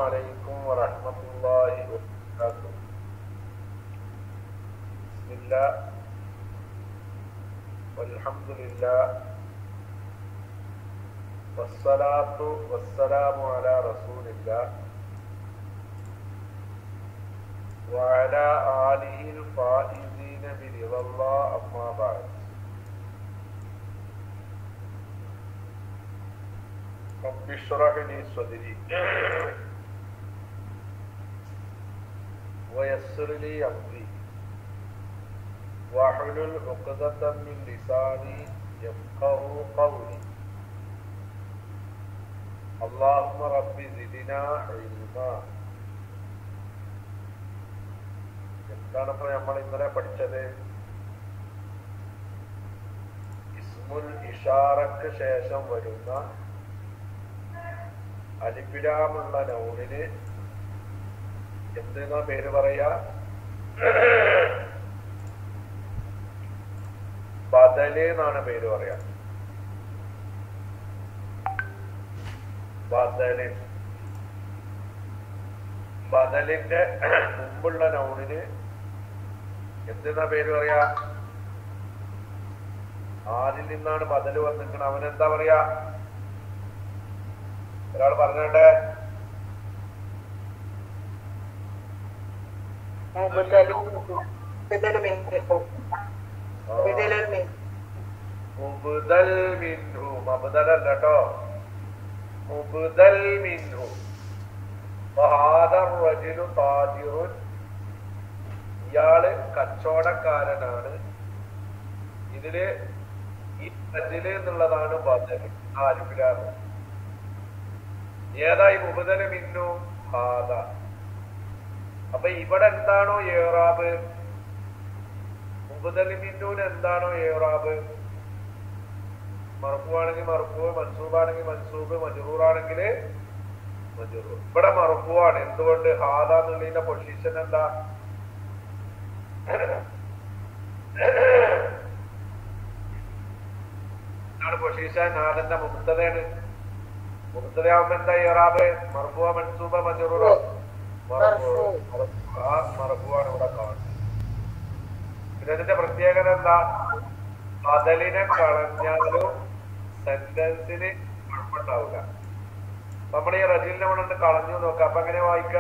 عليكم ورحمة الله وبركاته بسم الله والحمد لله والصلاة والسلام على رسول الله وعلى آله الفائزين برضا الله أما بعد رب اشرح لي صدري ويسر لي أمري واحلل عقدة من لساني يفقه قولي اللهم رب زدنا علما എന്താണ് ഇപ്പൊ നമ്മൾ ഇന്നലെ പഠിച്ചത് ഇസ്മുൽ ഇഷാറക്ക് ശേഷം വരുന്ന അലിബിലാമുള്ള നൗണിന് എന്തെന്നാ പേര് പറയാ ബദല് എന്നാണ് പേര് പറയാ ബദല് ബദലിന്റെ മുമ്പുള്ള നൗണിന് എന്തെന്നാ പേര് പറയാ ആരിൽ നിന്നാണ് ബദല് വന്നിരിക്കണം അവനെന്താ പറയാ ഒരാൾ പറഞ്ഞോട്ടെ മുബുദൽ മിൻഹു മബുദൽ അല്ല കേട്ടോ മുബുദൽ മിൻഹു വഹാദ റജുലു താജിറുൻ ഇയാള് കച്ചവടക്കാരനാണ് ഇതില് ഈ റജുല് എന്നുള്ളതാണ് ബദൽ ആലിബിലാണ് ഏതായി മുബുദൽ മിന്നു ഹാദ അപ്പൊ ഇവിടെ എന്താണോ ഏറാബ് മുബുദൽ മിന്നൂന് എന്താണോ ഏറാബ് മറപ്പുവാണെങ്കിൽ മറപ്പു മൻസൂബാണെങ്കിൽ മൻസൂബ് മജറൂറാണെങ്കിൽ മജറൂർ ഇവിടെ മറപ്പുവാണ് എന്തുകൊണ്ട് ഹാദ എന്നുള്ളതിന്റെ പൊസിഷൻ എന്താ എന്താണ് പൊസിഷൻ ഹാദന്റെ മുക്തതയാണ് മുക്തതയാവുമ്പോ എന്താ ഇറാബ് മറപ്പുവ മൻസൂബ മജറൂറോ ആ മറപ്പുവാണ് ഇവിടെ കാണുന്നത് പിന്നെ ഇതിന്റെ പ്രത്യേകത എന്താ ബദലിനെ കളഞ്ഞാലും സെന്റൻസിന് കുഴപ്പമുണ്ടാവില്ല നമ്മൾ ഈ റജീലിനെ കൊണ്ട് കളഞ്ഞു നോക്കാം അപ്പൊ എങ്ങനെ വായിക്ക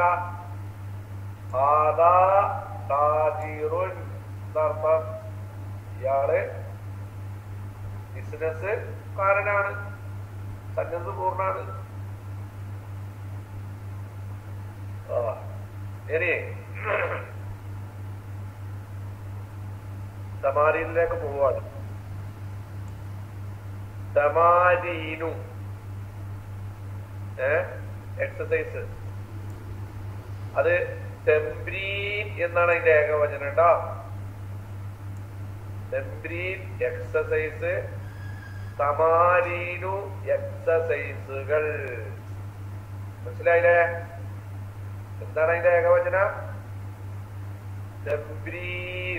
ആദാ താജീറുൻ എന്താർത്ഥം ഇയാള് ബിസിനസ് കാരനാണ് സന്നദ്ധ പൂർണ്ണാണ് ആ ഇനി തമാരീനിലേക്ക് പോവാണ് തമാരീനു ഏ എക്സസൈസ് അത് തെംബ്രീൻ എന്നാണ് അതിന്റെ ഏകവചനം കേട്ടോ തെംബ്രീൻ എക്സസൈസ് തമാരീനു എക്സസൈസുകൾ മനസ്സിലായില്ലേ എന്താണ് അതിന്റെ ഏകവചനം തെംബ്രീൻ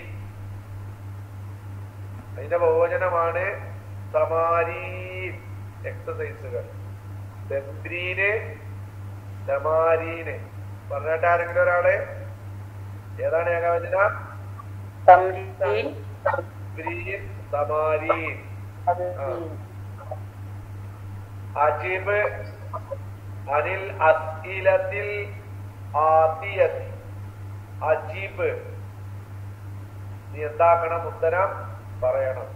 അതിന്റെ ബഹുവചനമാണ് തമാരീൻ എക്സസൈസുകൾ തെംബ്രീന് തമാരീന് പറഞ്ഞിട്ട് ആരെങ്കിലും ഒരാള് ഏതാണ് ഏകവചനം തംരീൻ തെംബ്രീൻ തമാരീൻ അജീബ് അനിൽ അസ്ഇലത്തിൽ ആദിയത്തി അജീബ് നീ എന്താക്കണം ഉത്തരം പറയണം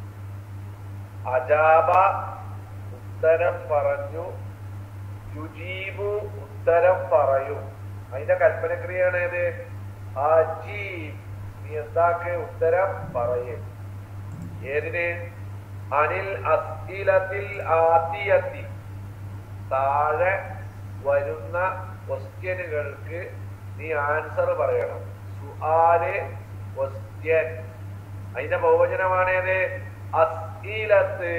അജാബ ഉത്തരം പറഞ്ഞു യുജീബു ഉത്തരം പറയും അതിന്റെ കൽപ്പനക്രിയയാണ് ഏത് അജീബ് നീ എന്താക്ക് ഉത്തരം പറയും ഏതിന് അനിൽ അസ്ഇലത്തിൽ ആദിയത്തി താഴെ വരുന്ന ക്വസ്റ്റ്യനുകൾക്ക് നീ ആൻസർ പറയണം സുആല് ക്വസ്റ്റ്യൻ അതിന്റെ ബഹുവചനമാണേത് അസ്ഇലത്ത്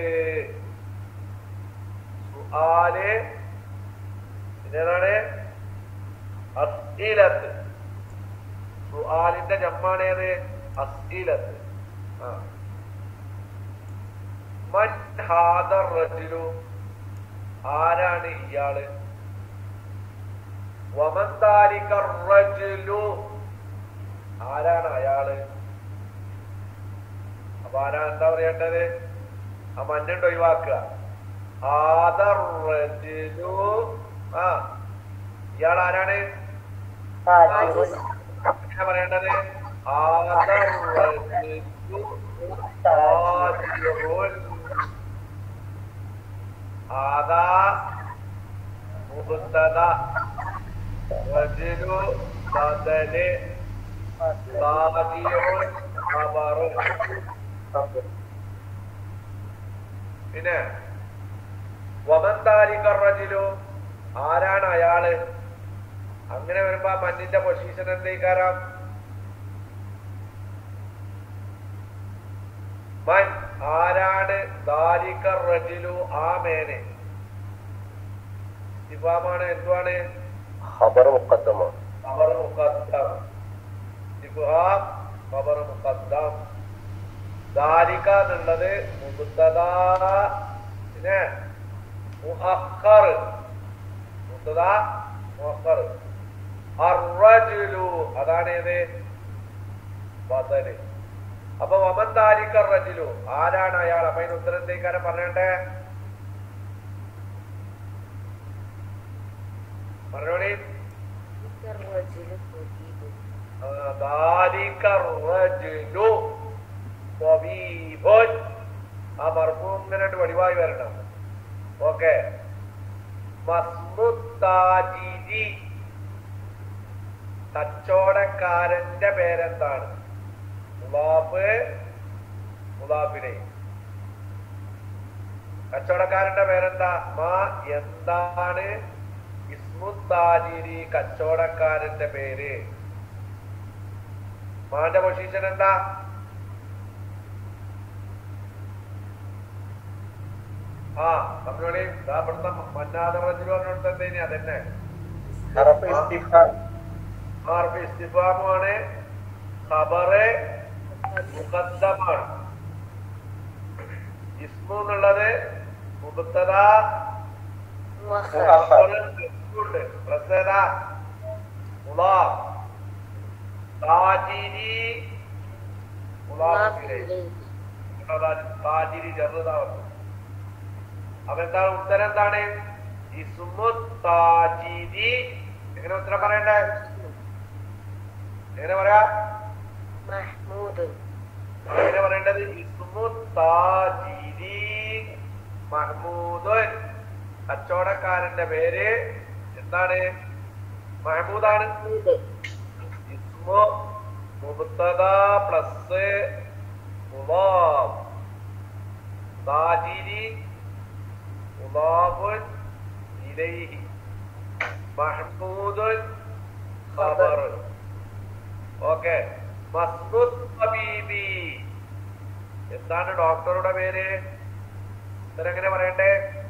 സുആല് പിന്നേതാണ് അസ്ഇലത്ത് സുആലിന്റെ ജമ്മാണേത് അസ്ഇലത്ത് ആ മൻ ഹാദർ റജുലു ആരാണ് ഇയാള് വമൻ ദാലിക റജുലു ആരാണ് അയാള് അപ്പൊ ആരാ എന്താ പറയേണ്ടത് ആ മഞ്ഞുണ്ട് ഒഴിവാക്കുക ആദർ റജുലു ആ ഇയാൾ ആരാണ് താജിറുൻ എങ്ങനെ പറയേണ്ടത് ആദർ റജുലു താജിറുൻ ആദാ മുബത്തദ റജുലു ബദല് താജിറുൻ ഖബറ് പിന്നെ വമൻ ദാലിക റജുലു ആരാണ് അയാള് അങ്ങനെ വരുമ്പോ ആ മഞ്ഞിന്റെ പൊസിഷൻ എന്തേക്കാരാം മൻ ആരാണ് ദാലിക റജുലു ആ മേനെ ഇഫാമാണ് എന്തുവാണ് خبر مقدم ഖബർ മുഖദ്ദം ഇഫ്ഹാം ഖബർ മുഖദ്ദം ദാലിക എന്നുള്ളത് മുബ്തദാ പിന്നെ മുഅഖർ മുബ്തദാ മുഅഖർ അർറജുലു അതാണ് ഏത് ബദല് അപ്പൊ വമൻ ദാലിക റജുലു ആരാണ് അയാൾ അപ്പൊ അതിന് ഉത്തരം എന്തേക്കാരം പറയണ്ടേ പറഞ്ഞോളി ذلك الرجل طبيب ആ മർഫൂം ഇങ്ങനെ വടിവായി വരണം ഓക്കെ മസ്മുത്താജിരി കച്ചവടക്കാരന്റെ പേരെന്താണ് മുലാഫ് മുലാഫിനെ കച്ചവടക്കാരന്റെ പേരെന്താ മാ എന്താണ് ഇസ്മുത്താജിരി കച്ചവടക്കാരന്റെ പേര് മാന്റെ പൊസിഷൻ എന്താ ആ നമ്മളോട് ഇതാ ഇവിടുത്തെ മന്നാദ റജുൽ പറഞ്ഞിടത്ത് എന്തേനി അതന്നെ حرف استفهام ആർഫ് ഇസ്തിഫാമാണ് ഖബറ് മുഖദ്ദമാണ് ഇസ്മു എന്നുള്ളത് മുബത്തദ مؤخر ഉണ്ട് പ്ലസ് ഏതാ മുലാഫ് താജിരി മുലാഫ് ഇലൈഹി. താജിരി ചെറുതാവുന്നു അപ്പൊ എന്താണ് ഉത്തരം എന്താണ് ഇസ്മു താജിരി എങ്ങനെ ഉത്തരം പറയണ്ടേ എങ്ങനെ പറയാ മഹ്മൂദ് എങ്ങനെ പറയേണ്ടത് ഇസ്മു താജിരി മഹ്മൂദുൻ കച്ചവടക്കാരന്റെ പേര് എന്താണ് മഹ്മൂദാണ് ഇസ്മു മുബ്തദ പ്ലസ് മുലാഫ് താജിരി മുലാഫുൻ ഇലൈഹി മഹ്മൂദുൻ ഖബർ ഓക്കെ മസ്മുദ് ഹബീബി എന്താണ് ഡോക്ടറുടെ പേര് ഇവരെങ്ങനെ പറയണ്ടേ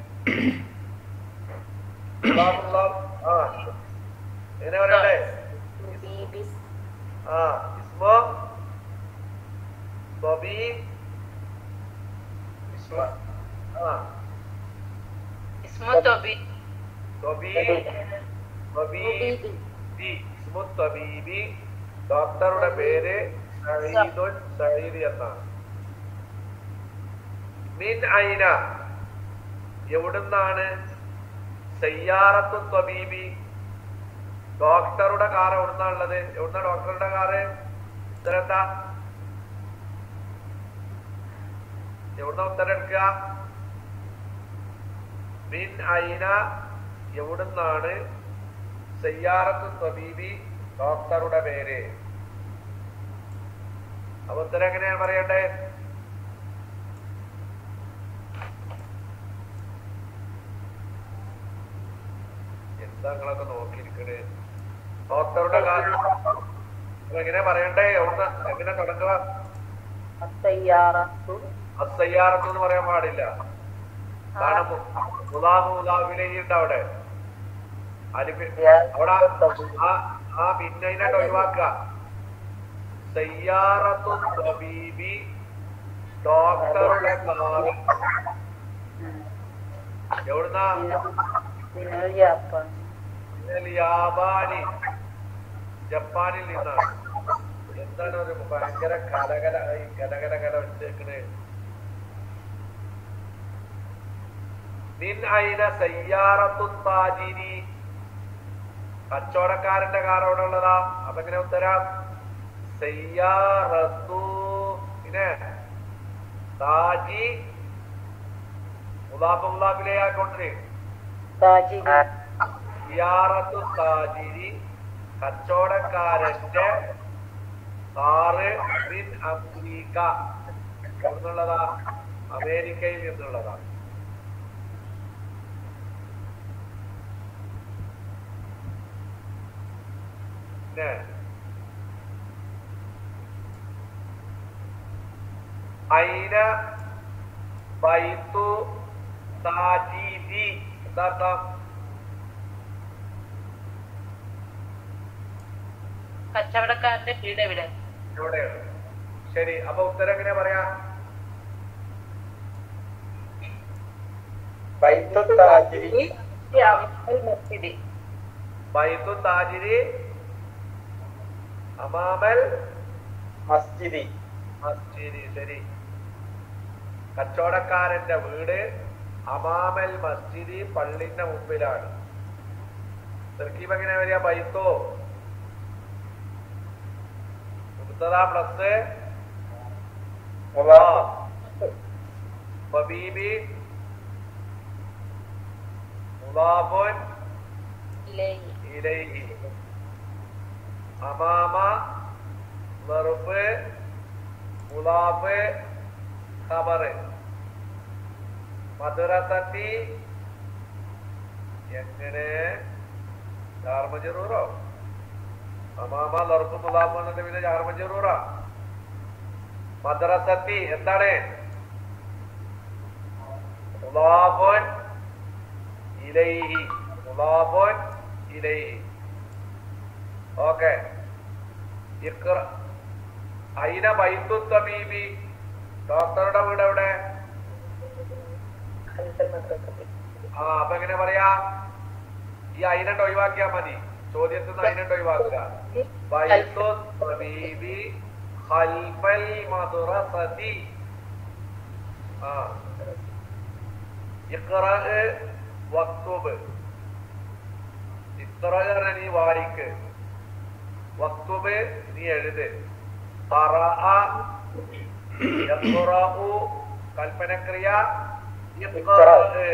ഉള്ളാം, ഉള്ളാം. ആ എങ്ങനെ പറയണ്ടേ ബീബിസ് ആ ഇസ്മോ ബബി ആ اسمه طبيب ബബി ബബി മുബീബി ബി ഇസ്മു തബീബി ഡോക്ടറുടെ പേര് സഈദുൻ സഈദ് എന്നാണ് മിൻ ഐന എവിടുന്നാണ് സയ്യാറത്തു തബീബി ഡോക്ടറുടെ കാർ എവിടുന്നാണുള്ളത് എവിടുന്ന ഡോക്ടറുടെ കാറ് ഉത്തരം എന്താ എവിടുന്ന ഉത്തരം എടുക്കുക മിൻ ഐന എവിടുന്നാണ് സയ്യാറത്തു തബീബി ഡോക്ടറുടെ പേര് അപ്പൊ ഉത്തരം എങ്ങനെയാണ് പറയണ്ടേ എന്താ നിങ്ങളൊക്കെ നോക്കിയിരിക്കണേ ഡോക്ടറുടെ കാര്യം എങ്ങനെ പറയണ്ടേ എവിടുന്ന് എങ്ങനെ തുടങ്ങുക അത്തയ്യാറത്തു അസയ്യാറത്ത് എന്ന് പറയാൻ പാടില്ല കാരണം മു- മുലാഹ് മുലാഹിലേക്കുണ്ട് അവിടെ അലിഫി അവിടെ ആ ആ പിന്നതിനായിട്ട് ഒഴിവാക്കുക സയ്യാറത്തു തബീബി ഡോക്ടറുടെ കാറ് എവിടുന്നാ ദിനൽ യാപ്പാണ് മിനൽ യാബാനി ജപ്പാനിൽ നിന്നാണ് എന്താണ് ഒരു ഭയങ്കര കലകല ഈ കലകല കല വെച്ചേക്കണേ മിൻ ഐന സയ്യാറത്തു താജിരി കച്ചവടക്കാരന്റെ കാർ അവിടെ ഉള്ളതാ അപ്പൊ എങ്ങനെ ഉത്തരം സയ്യാറത്തു പിന്നെ താജി മുലാഫ് മുലാഫിലെ ആക്കൊണ്ടേ താജിരി സിയാറത്തു താജിരി കച്ചവടക്കാരന്റെ കാറ് മിൻ അമേരിക്ക എന്നുള്ളതാ അമേരിക്കയിൽ നിന്നുള്ളതാ പിന്നെ അയിന ബൈത്തു താജീദി എന്താർത്ഥം കച്ചവടക്കാരന്റെ വീട് എവിടെ എവിടെയാണ് ശരി അപ്പൊ ഉത്തരം എങ്ങനെയാ പറയാ ബൈത്തു താജിരി മസ്ജിദ് ബൈത്തു താജിരി അമാമൽ മസ്ജിദി മസ്ജിദി ശരി കച്ചവടക്കാരന്റെ വീട് അമാമൽ മസ്ജിദി പള്ളിന്റെ മുമ്പിലാണ് തെർക്കീബ് എങ്ങനെ വരിക ബൈത്തോ മുബ്തദ പ്ലസ് മുലാഫ് ബീബി മുലാഫുൻ ഇലൈഹി അമാമ വെറുപ്പ് മുലാഫ് ഖബറ് മദ്രസത്തി എങ്ങനെ ജാർമജറൂറോ അമാമ ലറുപ്പ് മുലാഫ് എന്നിട്ട് പിന്നെ ജാർമജറൂറാ മദ്രസത്തി എന്താണ് മുലാഫുൻ ഇലൈഹി മുലാഫുൻ ഇലൈഹി ഓക്കെ ഇഖ്റ അയിന ബൈത്തു തബീബി ഡോക്ടറുടെ വീട് എവിടെ ആ അപ്പൊ എങ്ങനെ പറയാ ഈ അയിനണ്ട് ഒഴിവാക്കിയാ മതി ചോദ്യത്തിൽ നിന്ന് അയിനണ്ട് ഒഴിവാക്കുക ബൈത്തു തബീബി ഖൽഫൽ മദ്റസതി ആ ഇഖ്റ വക്തുബ് ഇഖ്റ പറഞ്ഞ നീ വായിക്ക് വക്തുബ് നീ എഴുത് ഖറഅ യഖ്റഉ കൽപ്പനക്രിയ ഇഖ്റ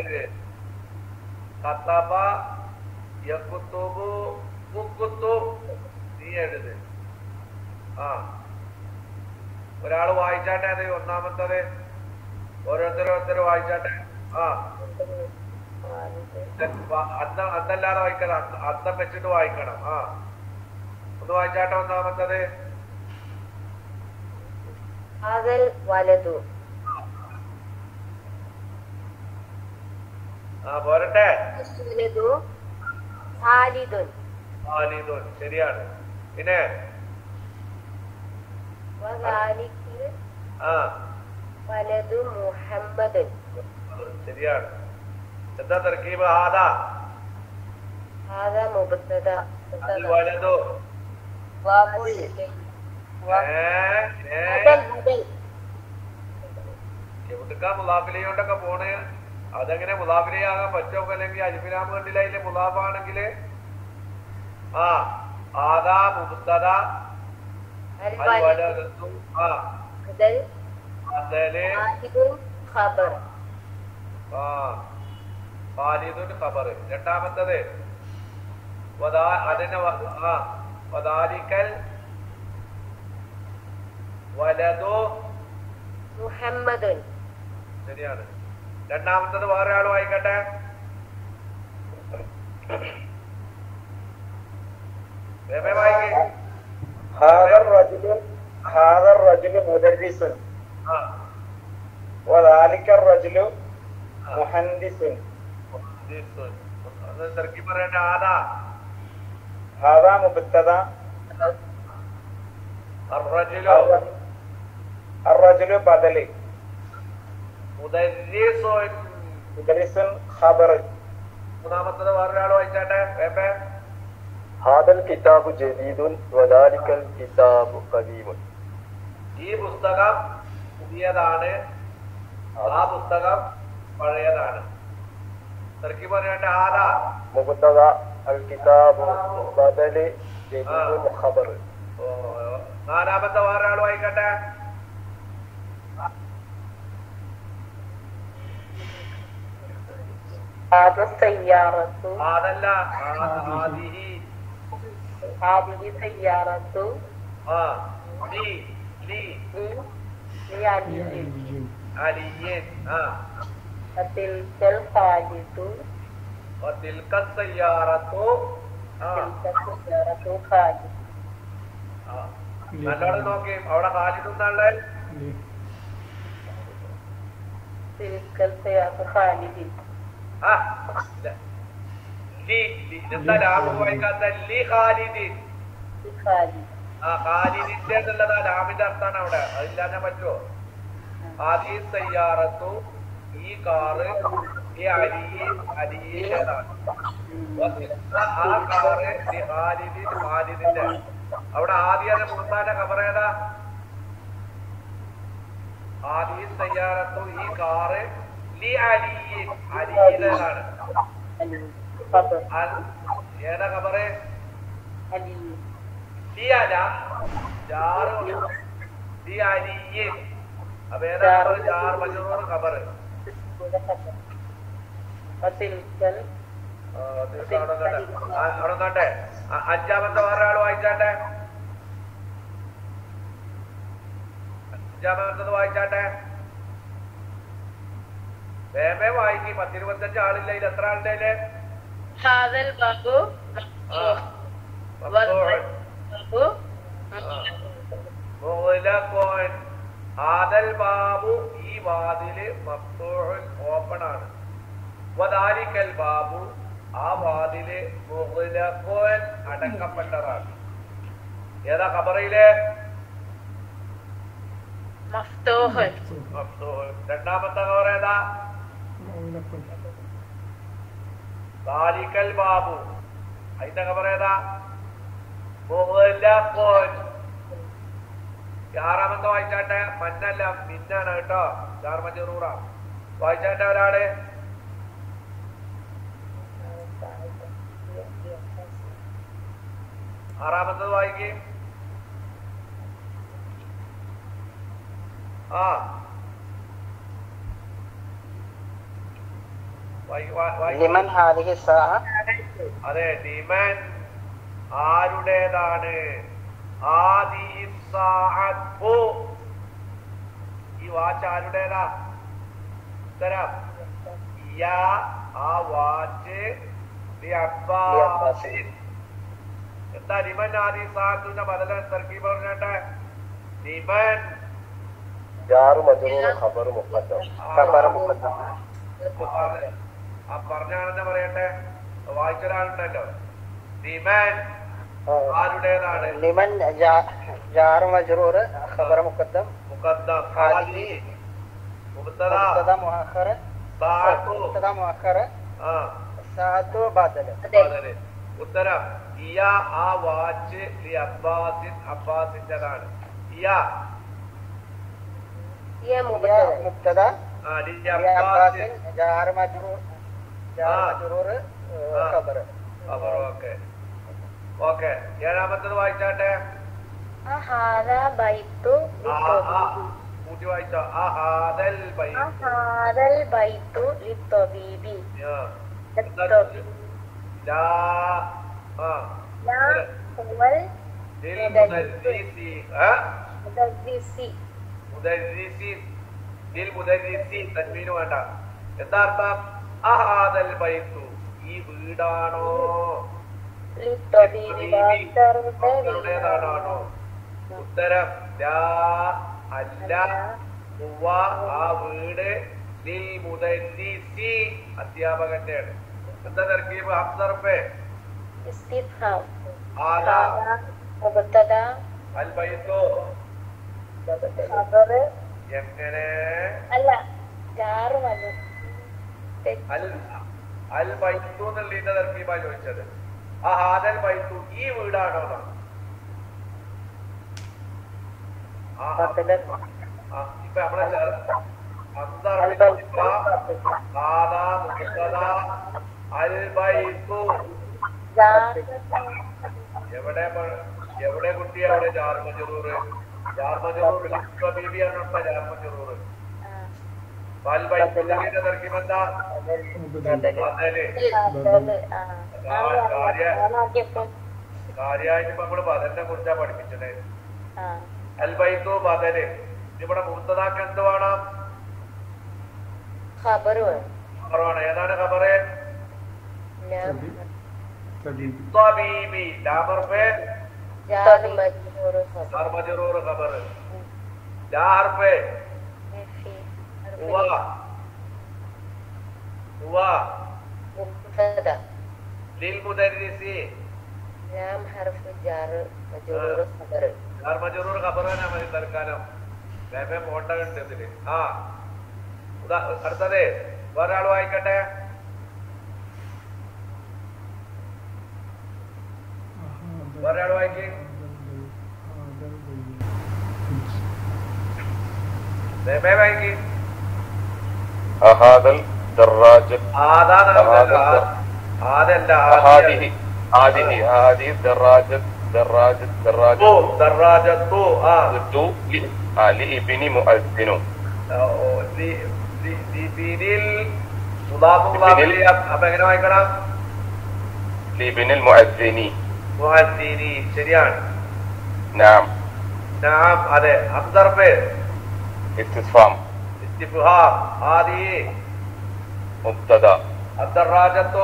കതബ യക്തുബു ഉക്തുബ് നീ എഴുത് ആ ഒരാള് വായിച്ചാട്ടെ അത് ഒന്നാമത്തത് ഓരോരുത്തരും ഓരോരുത്തരും വായിച്ചാട്ടെ ആ അന്തം അന്തല്ലാതെ വായിക്കണം അന്ത- അന്തം വെച്ചിട്ട് വായിക്കണം ആ ഒന്ന് വായിച്ചാട്ടെ ഒന്നാമത്തത് هذا الولد ആ പോരട്ടെ الولد خالد ആലിദുൻ ശരിയാണ് പിന്നെ وذلك ആ ولد محمد ശരിയാണ് എന്താ തർക്കീബ് ആദാ هذا مبتدا അൽ വലതു واو إليه. ഏ ഏ بدل بدل എവിടുക്കാ മുലാഫിലയോണ്ടൊക്കെ പോണ് അതെങ്ങനെ മുലാഫിലയാകാൻ പറ്റുമോ അല്ലെങ്കിൽ അലിഫിലാം കണ്ടില്ല മുലാഫാണെങ്കിൽ ആ ആദാ മുബത്തദ അൽ الولد വലതു ആ بدل അതല് خالد خبر ആ ഖാലിദുൻ ഖബർ രണ്ടാമത്തത് വദാ അതിനെ വ- ആ വദാലിക്കൽ വലതു محمد ശരിയാണ് രണ്ടാമത്തത് വേറെ ആൾ വായിക്കട്ടെ വേഗം വായിക്ക് هذا الرجل هذا الرجل مدرس ആ وذلك الرجل ആ. مهندس ദിസുൻ. അത് തിരക്കി പറയേണ്ട ആദാ هذا مبتدا അർറജുലു الرجل بدل മുദരിസുൻ مدرس خبر മൂന്നാമത്തത് വേറെ ആൾ വായിച്ചാട്ടെ വേപ്പേ ഹാദൽ കിതാബ് ജദീദുൻ വദാലിക്കൽ കിതാബ് ഖദീമുൻ ഈ പുസ്തകം പുതിയതാണ് ആ പുസ്തകം പഴയതാണ് തിരക്കി പറയണ്ട ആരാ മുബത്തദ അൽ കിതാബ് ബദല് ജദീദുൻ ഖബർ ഓ, നാലാമത്തെ വേറെ ആൾ വായിക്കട്ടെ هذا السيارة അതല്ല ആ- ആദിഹി هذه سيارة ആ ലി ലി لي لعلي അലിയൻ ആ وتلك الخالد وتلك السيارة ആ تلك السيارة خالد ആ. നല്ലോണം നോക്കി അവിടെ കാലിടുന്നുള്ള تلك السيارة خالد ആ ഇല്ല. ലി ലി എന്താ ലാഭം വായിക്കാത്ത ലി ഖാലിദിൻ خالد ആ ഖാലിദിന്റെ എന്നുള്ളതാ ലാമിന്റെ അർത്ഥാണ് അവിടെ അതില്ലാതെ പറ്റുമോ ആദി സയ്യാറത്തു ഈ കാറ് ഈ അലി അലിയുടേതാണ് ആ കാറ് ഈ ഖാലിദിൻ ഖാലിദിന്റെ അവിടെ ആദ്യം മുഹത്താന്റെ ഖബർ ഏതാ ആദി സയ്യാറത്തു ഈ കാറ് ലി അലിയിൻ അലിയുടേതാണ് علي خبر അൽ- ഏതാ ഖബറ് علي ലി അല ജാറ് ലി അലിയിൻ അപ്പൊ ഏതാ ഖബറ് ജാർ മജറൂർ ഖബറ് ولا خبر وتلك ال- ആ, തീർച്ചയായും അവിടെ നിന്നോട്ടെ. ആ, അവിടെ നിന്നോട്ടെ. അ- അഞ്ചാമത്തെ വേറെ ആള് വായിച്ചാട്ടെ അഞ്ചാമത്തത് വായിച്ചാട്ടെ വേമേ വായിക്കി പത്തിരുപത്തഞ്ച് ആളില്ല ഇതിൽ എത്ര ആളുടെ കയ്യില്? هذا الباب ആ. مفتوح മഫ്തൂഹ്. والباب മുഗ്ലഖുൻ. ആദൽ ബാബു ഈ വാതില് മഫ്തൂഹുൻ ഓപ്പൺ ആണ് വദാലിക്കൽ ബാബു ആ വാതില് മുഗ്ലഖുൻ അടക്കപ്പെട്ടതാണ് ഏതാ ഖബറിലെ مفتوح മഫ്തൂഹുൻ. രണ്ടാമത്തെ ഖബർ ഏതാ ദാലിക്കൽ ബാബു അതിന്റെ ഖബർ ഏതാ മുഗ്ലഖുൻ. ആറാമത്തെ വായിച്ചാട്ടെ മന്നല്ല മിന്നാണ് കേട്ടോ ജാർ മജറൂറ വായിച്ചാട്ടെ ഒരാള് ആറാമത്തത് വായിക്ക് ആ വായിക്ക്, വാ- വായിക്ക്. لمن هذه الساعة؟ അതെ ലിമൻ ആരുടേതാണ് ആദി സാഅത്തു. ഈ വാച്ച് ആരുടേതാ ഉത്തരം യാ ആ വാച്ച് ലി അബ്ബാസിൻ. എന്താ ലിമൻ ആദി സാഅത്തിന്റെ ബദല തർക്കീബ് പറഞ്ഞാട്ടെ ലിമൻ ജാറ് മജറൂർ ഖബർ മുഖദ്ദം خبر مقدم ആ പറഞ്ഞാണെന്നെ പറയട്ടെ വായിച്ചൊരാളുണ്ടല്ലോ ലിമൻ ആരുടേതാണ് لمن جا- جار مجرور خبر مقدم മുഖദ്ദം ഹാദി. മുബ്തദാ مبتدا مؤخر സാഅത്തു مبتدا مؤخر ആ ساعة بدل അതല്ലേ. ഉത്തരം ഇയ ആ വാച്ച് ലി അബ്ബാസിൻ അബ്ബാസിന്റേതാണ് ഇയ يا يا مبتدأ مبتدا ആ ലി يا അബ്ബാസിൻ عباس جار مجرور جار آه. مجرور آه. خبر അവർ ഓക്കെ ഓക്കെ ഏഴാമത്തത് വായിച്ചാട്ടെ هذا بيت ആ ആ للطبيب കൂട്ടി വായിച്ചോ ആ ഹാദൽ ബൈ هذا البيت للطبيب ആ. الطبيب ലാ ആ لا هو ലിൽ മുദർരിസി ആ المدرس മുദർരിസി ലിൽ മുദർരിസി തൻവീന് വേണ്ട എന്താ അർത്ഥം അഹാദൽ ബൈത്തു ഈ വീടാണോ للطبيب ഡോക്ടറുടെ ഡോക്ടറുടേതാണോ ഉത്തരം ലാ അല്ല ഹുവ ആ വീട് ലിൽ മുദർരിസി അധ്യാപകന്റെയാണ് എന്താ തർക്കീബ് ഹംസർപ്പേ استفهام ആദാ هذا مبتدا അൽ ബൈത്തു خبر എങ്ങനെ അല്ല ജാറ് മതി അൽ അൽ ബൈത്തു എന്നുള്ളതിന്റെ തർക്കീബാ ചോദിച്ചത് ആ ഹാദൽ ബൈത്തു ഈ വീടാണോ എന്നാ? ആ, ആ, ബദലൻ ആ, ഇപ്പൊ നമ്മളെ ചേർ- അന്തർബിത്തിഫ, ഹാദാ മുബ്തദ, അൽ ബൈത്തു. ജാറ് എവിടെ പ- എവിടെ കുട്ടി അവിടെ ജാർമജറൂറ് ജാർമജറൂർ ബീബിയാണ് ഇപ്പൊ ജാർമജറൂർ പൽ ബൈത്തിന്റെ തർക്കിമെന്താ ബദല് ബദല് ആ കാര്യ- ആദ്യത്തെ കാര്യമായിട്ട് ഇപ്പൊ നമ്മള് ബദലിനെ കുറിച്ചാ പഠിപ്പിച്ചത് ആ അൽ ബൈത്തു ബദല് ഇവിടെ മുത്തതാക്ക് എന്ത് വേണം ഖബറ് വേണം ഖബറാണ് ഏതാണ് ഖബറ് ഞാൻ ത്വബീബി ലാമർഫെ ജാറ് മജ്റൂർ ഖബർ ജാർമജറൂർ ഖബറ് ലാർഫെ في ഹുവ ഹുവ مبتدا ലിൽ മുദരിസി لام حرف جار مجرور خبر ജാർമജറൂർ ഖബർ തന്നെ മതി തൽക്കാലം വേറെ പോണ്ട ഉണ്ട് ഇതില് ആ ഉദാ- അടുത്തത് ഒരാൾ വായിക്കട്ടെ ഒരാൾ വായിക്ക് വേറെ വായിക്ക് هذا الدراجة ആദാന്ന് പറഞ്ഞത് ആദാ. ആ- ആദല്ല هذه هذه هذه الدراجة دراجة دراجة ഓ ദറാജത്തു ആ ل- آه، لابن مؤذن ദിബിനിൽ മുദാഫ് മുദാഫ് ദിബിനിൽ. ഇലൈഹി. അപ്പൊ എങ്ങനെ വായിക്കണം لابن المؤذن മുഹദ്ദീനി ശരിയാണ് نعم നാം അതെ അന്തർബ് استفهام ഇസ്തിഫ്ഹാം ആദി مبتدا അദ്ദറാജത്തു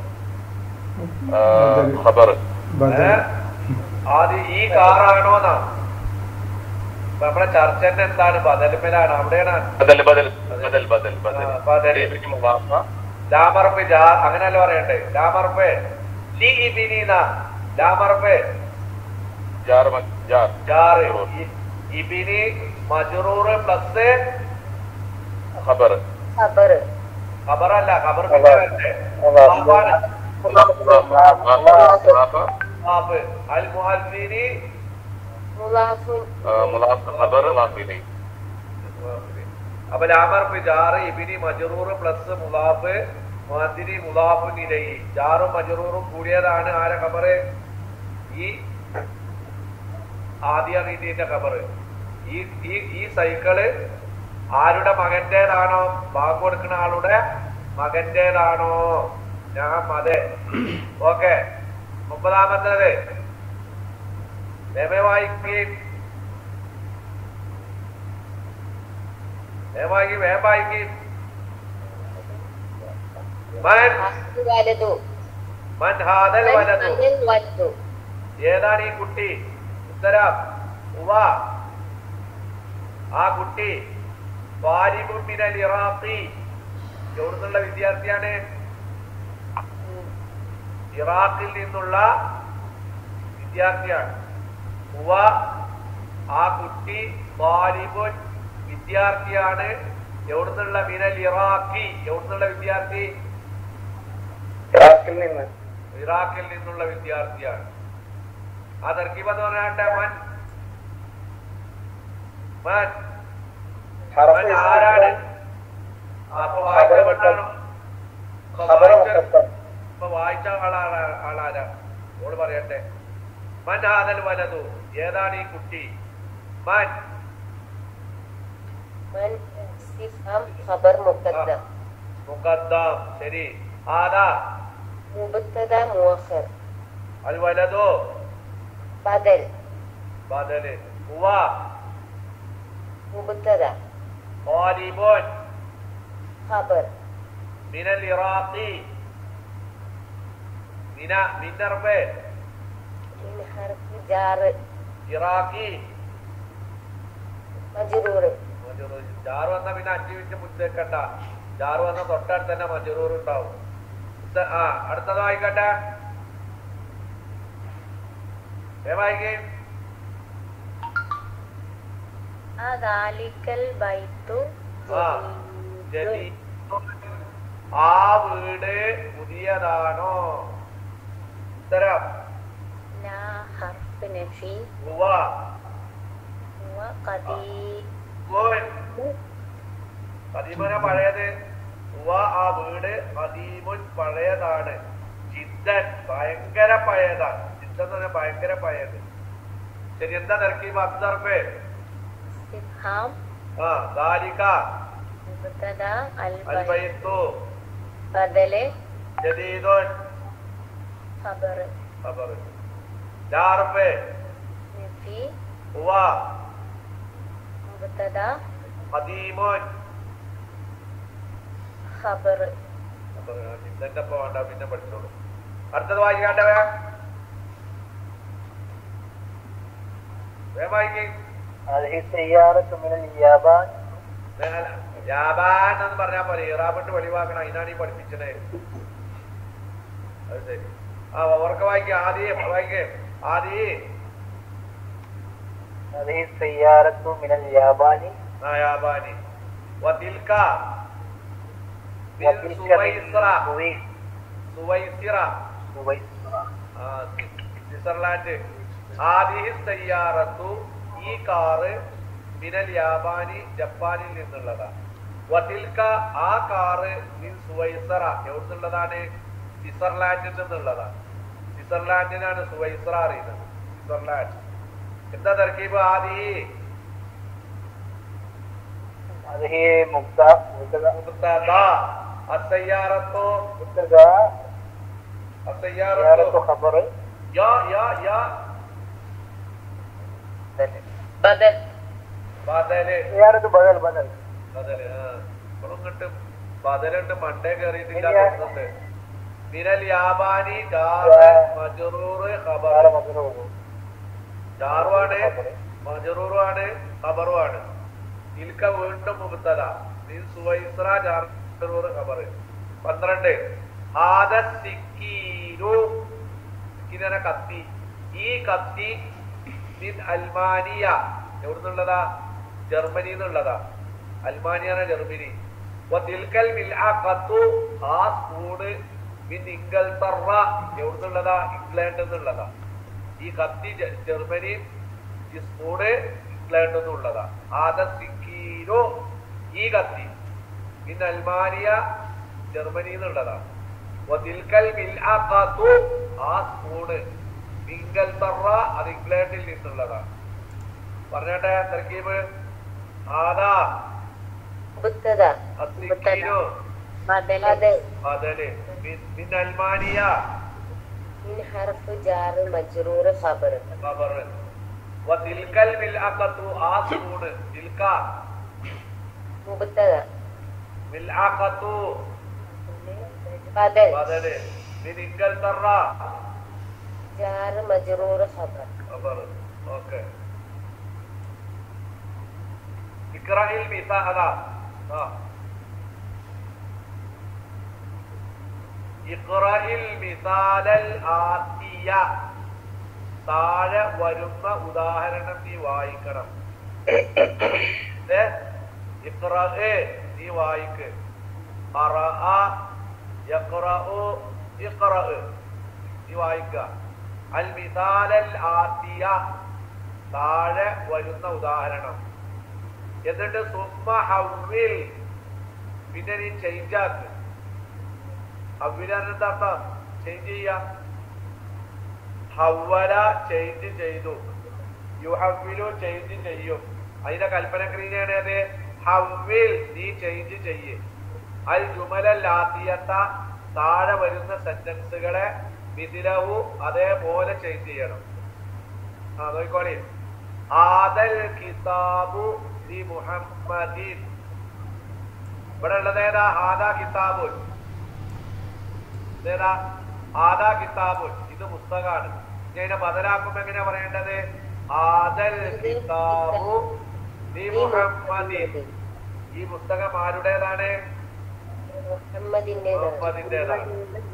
آه، خبر ഏ? ആദി ഈ കാറാണോന്നാ ഇപ്പൊ നമ്മളെ ചർച്ച തന്നെ എന്താണ് ബദലുമലാണ് അവിടെയാണ് بدل بدل بدل بدل بدل آه، بدل. لابن مضافة ലാമർഫ് ജാ അങ്ങനെയല്ല പറയണ്ടേ ലാമർഫ് ലി ഇബിനീന ലാമർഫ് جار مج- جار ജാറ് مجرور. ഇ- ഇബിനി മജറൂറ് പ്ലസ് خبر خبر ഖബറല്ല ഖബർ പിന്നെ വരണ്ടേ ഖബറാണ്. مضاف مضاف مضافة ഖാബ്. അൽ മുഹദ്ദിനി مضاف آه، مضاف خبر مضاف إليه അപ്പൊ ലാമർഫ് ജാറ് ഇബിനി മജറൂറ് പ്ലസ് മുലാഫ് മുഹദ്ദിനി മുലാഫ് നിലയി ജാറും മജറൂറും കൂടിയതാണ് ആരെ ഖബറ് ഈ ആദ്യ രീതിന്റെ ഖബറ് ഈ ഈ ഈ സൈക്കിള് ആരുടെ മകന്റേതാണോ ബാങ്ക് കൊടുക്കുന്ന ആളുടെ മകന്റേതാണോ ഞാൻ അതെ ഓക്കെ മുപ്പതാമത്തേത് വായിക്കുകയും വേഗമാക്കി വേഗമാക്കി മൻ ولد മൻ ഹാദൽ വലതു من الولد ഏതാണ് ഈ കുട്ടി ഉത്തരം ഉവ ആ കുട്ടി വാലിബുൻ മിനൽ ഇറാഖി എവിടുന്നുള്ള വിദ്യാർത്ഥിയാണ് ഇറാഖിൽ നിന്നുള്ള വിദ്യാർത്ഥിയാണ് ഉവ ആ കുട്ടി വാലിബുൻ വിദ്യാർത്ഥിയാണ് എവിടുന്നുള്ള മിനൽ ഇറാഖി എവിടുന്നുള്ള വിദ്യാർത്ഥി ഇറാഖിൽ നിന്ന് ഇറാഖിൽ നിന്നുള്ള വിദ്യാർത്ഥിയാണ് ആ തർക്കീബ് എന്ന് പറഞ്ഞാട്ടെ മൻ മൻ ഹറഫ് മൻ ആരാണ് അപ്പൊ വായിക്കപ്പെട്ടാണോ ഇപ്പൊ ഖബർ വായിച്ച- മുഖത്തം ഇപ്പൊ വായിച്ച ആളാണ് ആളാരാ ഓള് പറയട്ടെ മൻ ആദൽ വലതു ഏതാണ് ഈ കുട്ടി മൻ من استفهام خبر مقدم മുഖദ്ദം ശരി ആദാ مبتدا مؤخر അൽ വലതു بدل ബദല് ഹുവ مبتدا ഖാലിബുൻ خبر മിനൽ ഇറാഖി മിന മിന്നർബ് من حرف جار ഇറാഖി مجرور മജറൂർ ജാറ് വന്ന പിന്നെ അഞ്ചു മിനിറ്റ് മുത്തേക്കണ്ട ജാറ് വന്ന തൊട്ടടുത്ത് തന്നെ മജറൂർ ഉണ്ടാവും ഇത് ആ അടുത്തത് വായിക്കട്ടെ ഏ വായിക്കേ ذلك البيت ആ جديد ജദീദുൻ. ആ വീട് പുതിയതാണോ ഉത്തരം لا حرف نفي ഹുവ هو قديم ഗോൻ കദീമന പഴയത് ഹുവ ആ വീട് കദീമുൻ പഴയതാണ് ജിദ്ദൻ ഭയങ്കര പഴയതാണ് ജിദ്ദൻ എന്ന് പറഞ്ഞാൽ ഭയങ്കര പഴയത് ശരി എന്താ തർക്കീബ് അബ്ദർഫേ استفهام ആ ദാലിക مبتدا البيت അൽബൈത്തു بدل ജദീദുൻ خبر ഖബർ ജാർഫേ نفي ഹുവ مبتدا കദീമുൻ خبر ഖബർ ജിദ്ദന്റെ ഒപ്പം വേണ്ട പിന്നെ പഠിച്ചോളൂ അടുത്തത് വായിക്കാണ്ടവേ വേഗം വായിക്കേ هذه السيارة من اليابان ജാബാൻ എന്ന് പറഞ്ഞാ പോലെ ഇറാബിട്ട് വെളിവാക്കണം അതിനാണ് ഈ പഠിപ്പിച്ചത് അത് ശരി ആ ഓർക്ക വായിക്ക ആദ്യ വായിക്കേ ആദ്യ هذه السيارة من اليابان ആ യാബാനി വതിൽക്ക മിൻ وتلك من സുവൈസ്ര سويس സുവൈസിറ سويسرا ആ സി- സ്വിറ്റ്സർലാൻഡ് ആദിഹി സയ്യാറത്തു ഈ കാറ് മിനൽ യാബാനി ജപ്പാനിൽ നിന്നുള്ളതാണ് വതിൽക്ക ആ കാറ് മിൻ സുവൈസറ എവിടുന്നുള്ളതാണ് സ്വിറ്റ്സർലാൻഡിൽ നിന്നുള്ളതാണ് സ്വിറ്റ്സർലാൻഡിനാണ് സുവൈസറ അറിയുന്നത് സ്വിറ്റ്സർലാൻഡ് എന്താ തർക്കീബ് ആദി هذه مبتدا مبتدا മുബ്തദ അസയ്യാറത്തു مبتدا അസയ്യാറത്തു سيارة خبر യാ യാ യാ بدل ബദല് سيارة بدل بدل ബദല് ആ ഇപ്പോഴും ഇങ്ങോട്ട് ബദലുണ്ട് മണ്ടേ കയറിയിട്ടില്ല ഇല്ല. തോന്നുന്നുണ്ട് മിനൽ യാബാനി ജാറ് ആ. മജറൂറ് سيارة ഖബർ مضروب ജാറുമാണ് ഖബർ. മജറൂറുമാണ് ഖബറുമാണ് ഇൽക്ക വീണ്ടും മുബത്തല മീൻ സുവൈസ്ര ജാർ മജറൂറ് ഖബർ പന്ത്രണ്ട് ഹാദ സിക്കീനു സിക്കീന കത്തി ഈ കത്തി മിൻ അൽമാനിയ എവിടുന്നുള്ളതാ ജർമ്മനി എന്നുള്ളതാ അൽമാനിയാണ് ജർമ്മനി വതിൽക്കൽ മിൽആഖത്തു ആ സ്പൂണ് മിൻ ഇംഗൽത്തറ എവിടുന്നുള്ളതാ ഇംഗ്ലണ്ട് എന്നുള്ളതാ ഈ കത്തി ജ- ജർമ്മനി ഈ സ്പൂണ് ഇംഗ്ലണ്ട് എന്നുള്ളതാ ആദ സിക്കീനോ ഈ കത്തി മിൻ അൽമാനിയ ജർമ്മനി എന്നുള്ളതാ വതിൽക്കൽ മിൽആഖത്തു ആ സ്പൂണ് ഇംഗൽത്തറ അത് ഇംഗ്ലണ്ടിൽ നിന്നുള്ളതാ പറഞ്ഞോട്ടെ തർക്കീബ് ആദാ مبتدا അസിക്കീനോ بدل ബദല് മിൻ- മിൻ അൽമാനിയ من حرف جار مجرور خبر ഖബർ വതിൽക്കൽ മിൽആഖത്തു ആ സ്പൂണ് തിൽക مبتدا മിൽആഖത്തു بدل ബദല് മിൻ ഇംഗൽത്തറ جار مجرور خبر ഖബർ ഓക്കെ ഇക്റയിൽ മിസാല ആ ഇക്റയിൽ മിസാലൽ ആത്തിയ താഴെ വരുന്ന ഉദാഹരണം നീ വായിക്കണം ഏ? ഇഖ്റഅ, നീ വായിക്ക് ഖറഅ, യഖ്റഉ, ഇഖ്റഅ. നീ വായിക്കുക അൽ മിസാലൽ ആത്തിയ താഴെ വരുന്ന ഉദാഹരണം എന്നിട്ട് സുമ്മ ഹവ്വിൽ പിന്നെ നീ ചേഞ്ച് ആക്ക് ഹവ്വിലെന്താ അർത്ഥം ചേഞ്ച് ചെയ്യാം ഹവ്വല ചേഞ്ച് ചെയ്തു യുഹവ്വിലു ചേഞ്ച് ചെയ്യും അതിന്റെ കൽപ്പനക്രിയയാണ് അത് ഹവ്വിൽ നീ ചേഞ്ച് ചെയ്യ് അൽ ജുമലൽ ആത്തിയത്ത താഴെ വരുന്ന സെന്റൻസുകളെ മിഥിലവു അതേപോലെ ചേഞ്ച് ചെയ്യണം ആ നോക്കിക്കോളി ആദൽ കിതാബു ലി മുഹമ്മദീൻ ഇവിടെ ഉള്ളത് ഏതാ ആദാ കിതാബുൻ ഇതേതാ ആദാ കിതാബുൻ ഇത് പുസ്തകമാണ് ഇനി അതിനെ ബദലാക്കുമ്പോ എങ്ങനെയാ പറയേണ്ടത് ആദൽ കിതാബു ലി മുഹമ്മദീൻ ഈ പുസ്തകം ആരുടേതാണ് മുഹമ്മദിന്റേതാണ് മുഹമ്മദിന്റേതാണ്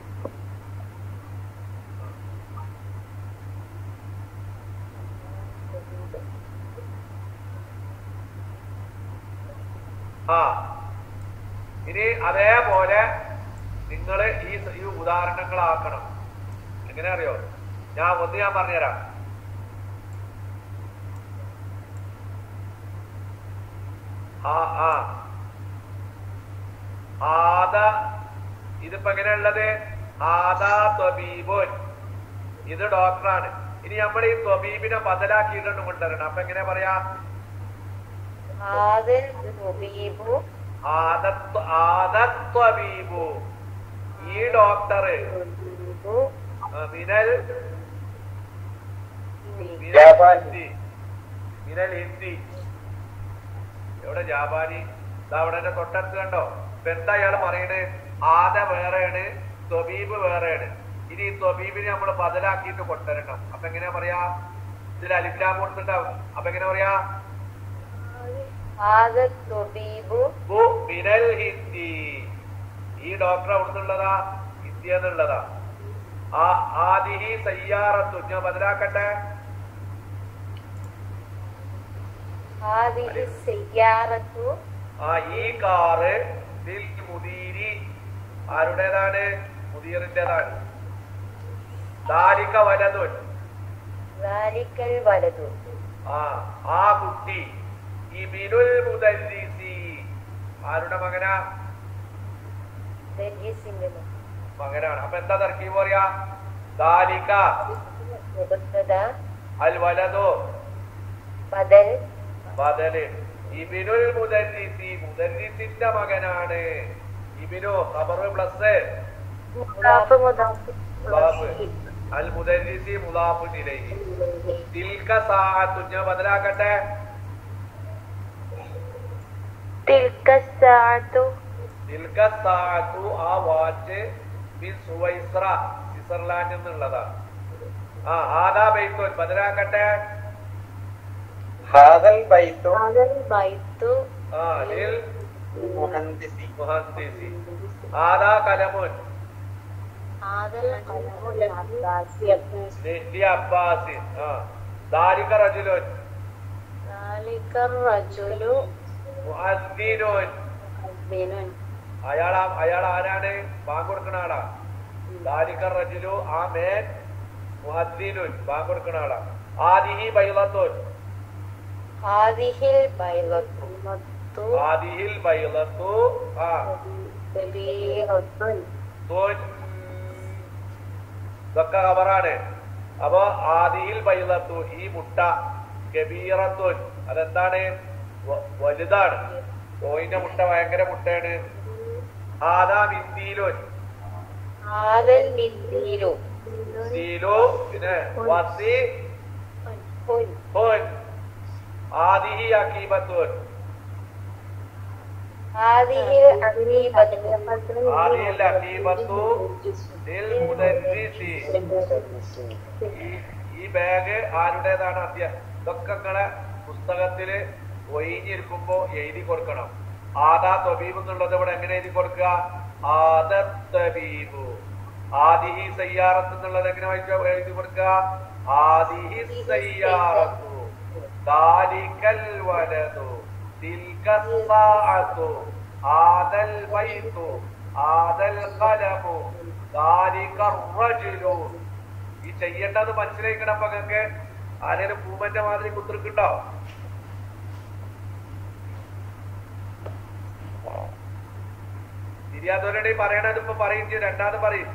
ആ ഇനി അതേപോലെ നിങ്ങൾ ഈ ഈ ഉദാഹരണങ്ങളാക്കണം എങ്ങനെ അറിയോ ഞാൻ ഒന്ന് ഞാൻ പറഞ്ഞുതരാം ആ ആ ആദ ഇതിപ്പോ എങ്ങനെയുള്ളത് ആദാ ത്വബീബുൻ ഇത് ഡോക്ടറാണ് ഇനി നമ്മൾ ഈ ത്വബീബിനെ ബദലാക്കിയിട്ടുണ്ട് കൊണ്ടുവരണം അപ്പൊ എങ്ങനെ പറയാ ആദൽ തുബീബു ആദത്വ ആദത്വബീബു ഈ ഡോക്ടർ തുബീബു മിനൽ മിനൽ ജാപാനി. ഹിന്ദി മിനൽ ഹിന്ദി എവിടെ ജാപാനി ഇതാ അവിടെ എന്റെ തൊട്ടടുത്ത് കണ്ടോ ഇപ്പൊ എന്താ ഇയാള് പറയണ് ആദ വേറെയാണ് ത്വബീബ് വേറെയാണ് ഇനി ഈ ത്വബീബിനെ നമ്മൾ ബദലാക്കിയിട്ട് കൊണ്ടുവരണം അപ്പൊ എങ്ങനെയാ പറയാ ഇതിൽ അലിഫ്ലാം കൊടുത്തിട്ടാവും അപ്പൊ എങ്ങനെ പറയാ ആദൽ തുബീബു ബു മിനൽ ഹിന്ദി ഈ ഡോക്ടർ അവിടുന്നുള്ളതാ ഇന്ത്യ എന്നുള്ളതാ ആ ആദിഹി സയ്യാറത്തു ഞാൻ ബദലാക്കട്ടെ ഹാദിഹി സയ്യാറത്തു ആ ഈ കാറ് ദിൽ മുദീരി ആരുടേതാണ് മുദീറിന്റേതാണ് ദാലിക വലതുൻ ദാലിക്കൽ വലതു ആ ആ കുട്ടി ഇബിനുൽ മുദല്ലിസി ആരുടെ മകനാ ദർജിസിന്റെ മകനാണ് അപ്പൊ എന്താ തർക്കീബ് പറയാ ദാലിക മുബത്തദ അൽ വലതു ബദൽ ബദല് ഇബിനുൽ മുദല്ലിസി മുദല്ലിസിന്റെ മകനാണ് ഇബിനു ഖബറ് പ്ലസ് മുദാഫ് മുദാഫ് മുദാഫ് അൽ മുദല്ലിസി മുദാഫുൻ ഇലൈഹി തിൽക സാഅത്തു ഞാൻ ബദലാക്കട്ടെ തിൽക സാഅത്തു തിൽക സാഅത്തു ആ വാച്ച് ബിൻ സുവൈസ്ര സ്വിറ്റ്സർലാൻഡിൽ നിന്നുള്ളതാണ് ആ ആദാ ബൈത്തുൻ ബദലാക്കട്ടെ ഹാദൽ ബൈത്തു ആദൽ ബൈത്തു ആ ലിൽ മുഹന്ദിസി മുഹദ്ദിസി ആദാ കലമുൻ ആദൽ ഖൽമുൽ അബ്ബാസിയ ലി- ലി അബ്ബാസിൻ ആ ദാലിക റജുലുൻ ذلك الرجل മുഅദ്ദിനുൻ بن അയാൾ ആ- അയാൾ ആരാണ് ബാങ്ക് കൊടുക്കുന്ന ആളാ ദാലിക റജുലു ആ മേൻ മുഅദ്ദിനുൻ ബാങ്ക് കൊടുക്കുന്ന ആളാ ആദിഹി ബൈളത്തുൻ هذه البيضة ആദിഹിൽ ബൈളത്തു ആ كبيرة തുൻ ഇതൊക്കെ ഖബറാണ് അപ്പൊ ആദിഹിൽ ബൈളത്തു ഈ മുട്ട കബീറത്തുൻ അതെന്താണ് വ- വലുതാണ് കോയിന്റെ മുട്ട ഭയങ്കര മുട്ടയാണ് ആദാ മിന്തിയിലുൻ هذا المنديل സീലു പിന്നെ വസി هن ഹുൻ ആദിഹി അക്കീബത്തുൻ هذه العقيبة ആദിഹിൽ അക്കീബത്തു ദിൽ മുദരിസി ഈ- ഈ ബാഗ് ആരുടേതാണ് അധ്യ ഇതൊക്കെ നിങ്ങളെ പുസ്തകത്തില് ഒഴിഞ്ഞിരിക്കുമ്പോ എഴുതി കൊടുക്കണം ആദാ തൊബീബ് എന്നുള്ളത് ഇവിടെ എങ്ങനെ എഴുതി കൊടുക്കുക ആദത്തബീബു ആദിഹി സയ്യാറത്ത് എന്നുള്ളത് എങ്ങനെ വായിച്ച എഴുതി കൊടുക്കുക ആദിഹി സയ്യാറത്തു ദാലിക്കൽ വലതു തിൽക സാഅത്തു ആദൽ ബൈത്തു ആദൽ ഖലമു ദാലിക റജുലു ഈ ചെയ്യേണ്ടത് മനസ്സിലാക്കണം അപ്പൊ നിങ്ങൾക്ക് ആരെങ്കിലും പൂമന്റെ മാതിരി കുത്തിരിക്കുണ്ടോ തിരിയാത്തവരുടെ പറയണത് ഇപ്പൊ പറയും ചെയ്യും രണ്ടാമത് പറയും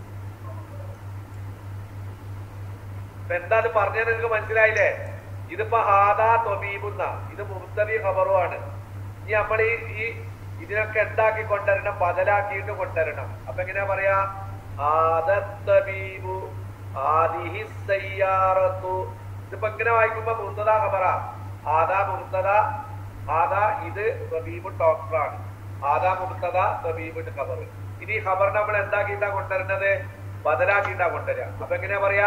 ഇപ്പൊ എന്താ അത് പറഞ്ഞത് നിങ്ങൾക്ക് മനസ്സിലായില്ലേ ഇതിപ്പോ ഹാദാ തൊബീബുന്ന ഇത് മുസ്തബി ഖബറുമാണ് ഇനി നമ്മൾ ഈ ഈ ഇതിനൊക്കെ എന്താക്കി കൊണ്ടുവരണം ബദലാക്കിയിട്ട് കൊണ്ടുവരണം അപ്പൊ എങ്ങനെയാ പറയാ ആദത്തബീബു ആദിഹി സയ്യാറത്തു ഇതിപ്പോ ഇങ്ങനെ വായിക്കുമ്പോ മുർത്തദ ഖബറ ആദാ മുർത്തദ ആദാ ഇത് തബീബ് ഡോക്ടറാണ് ആദാ മുർത്തദ തബീബ് ഖബർ ഇനി ഈ ഖബർ നമ്മൾ എന്താക്കിയിട്ടാ കൊണ്ടുവരുന്നത് ബദലാക്കിയിട്ടാ കൊണ്ടുവരിക അപ്പൊ എങ്ങനെയാ പറയാ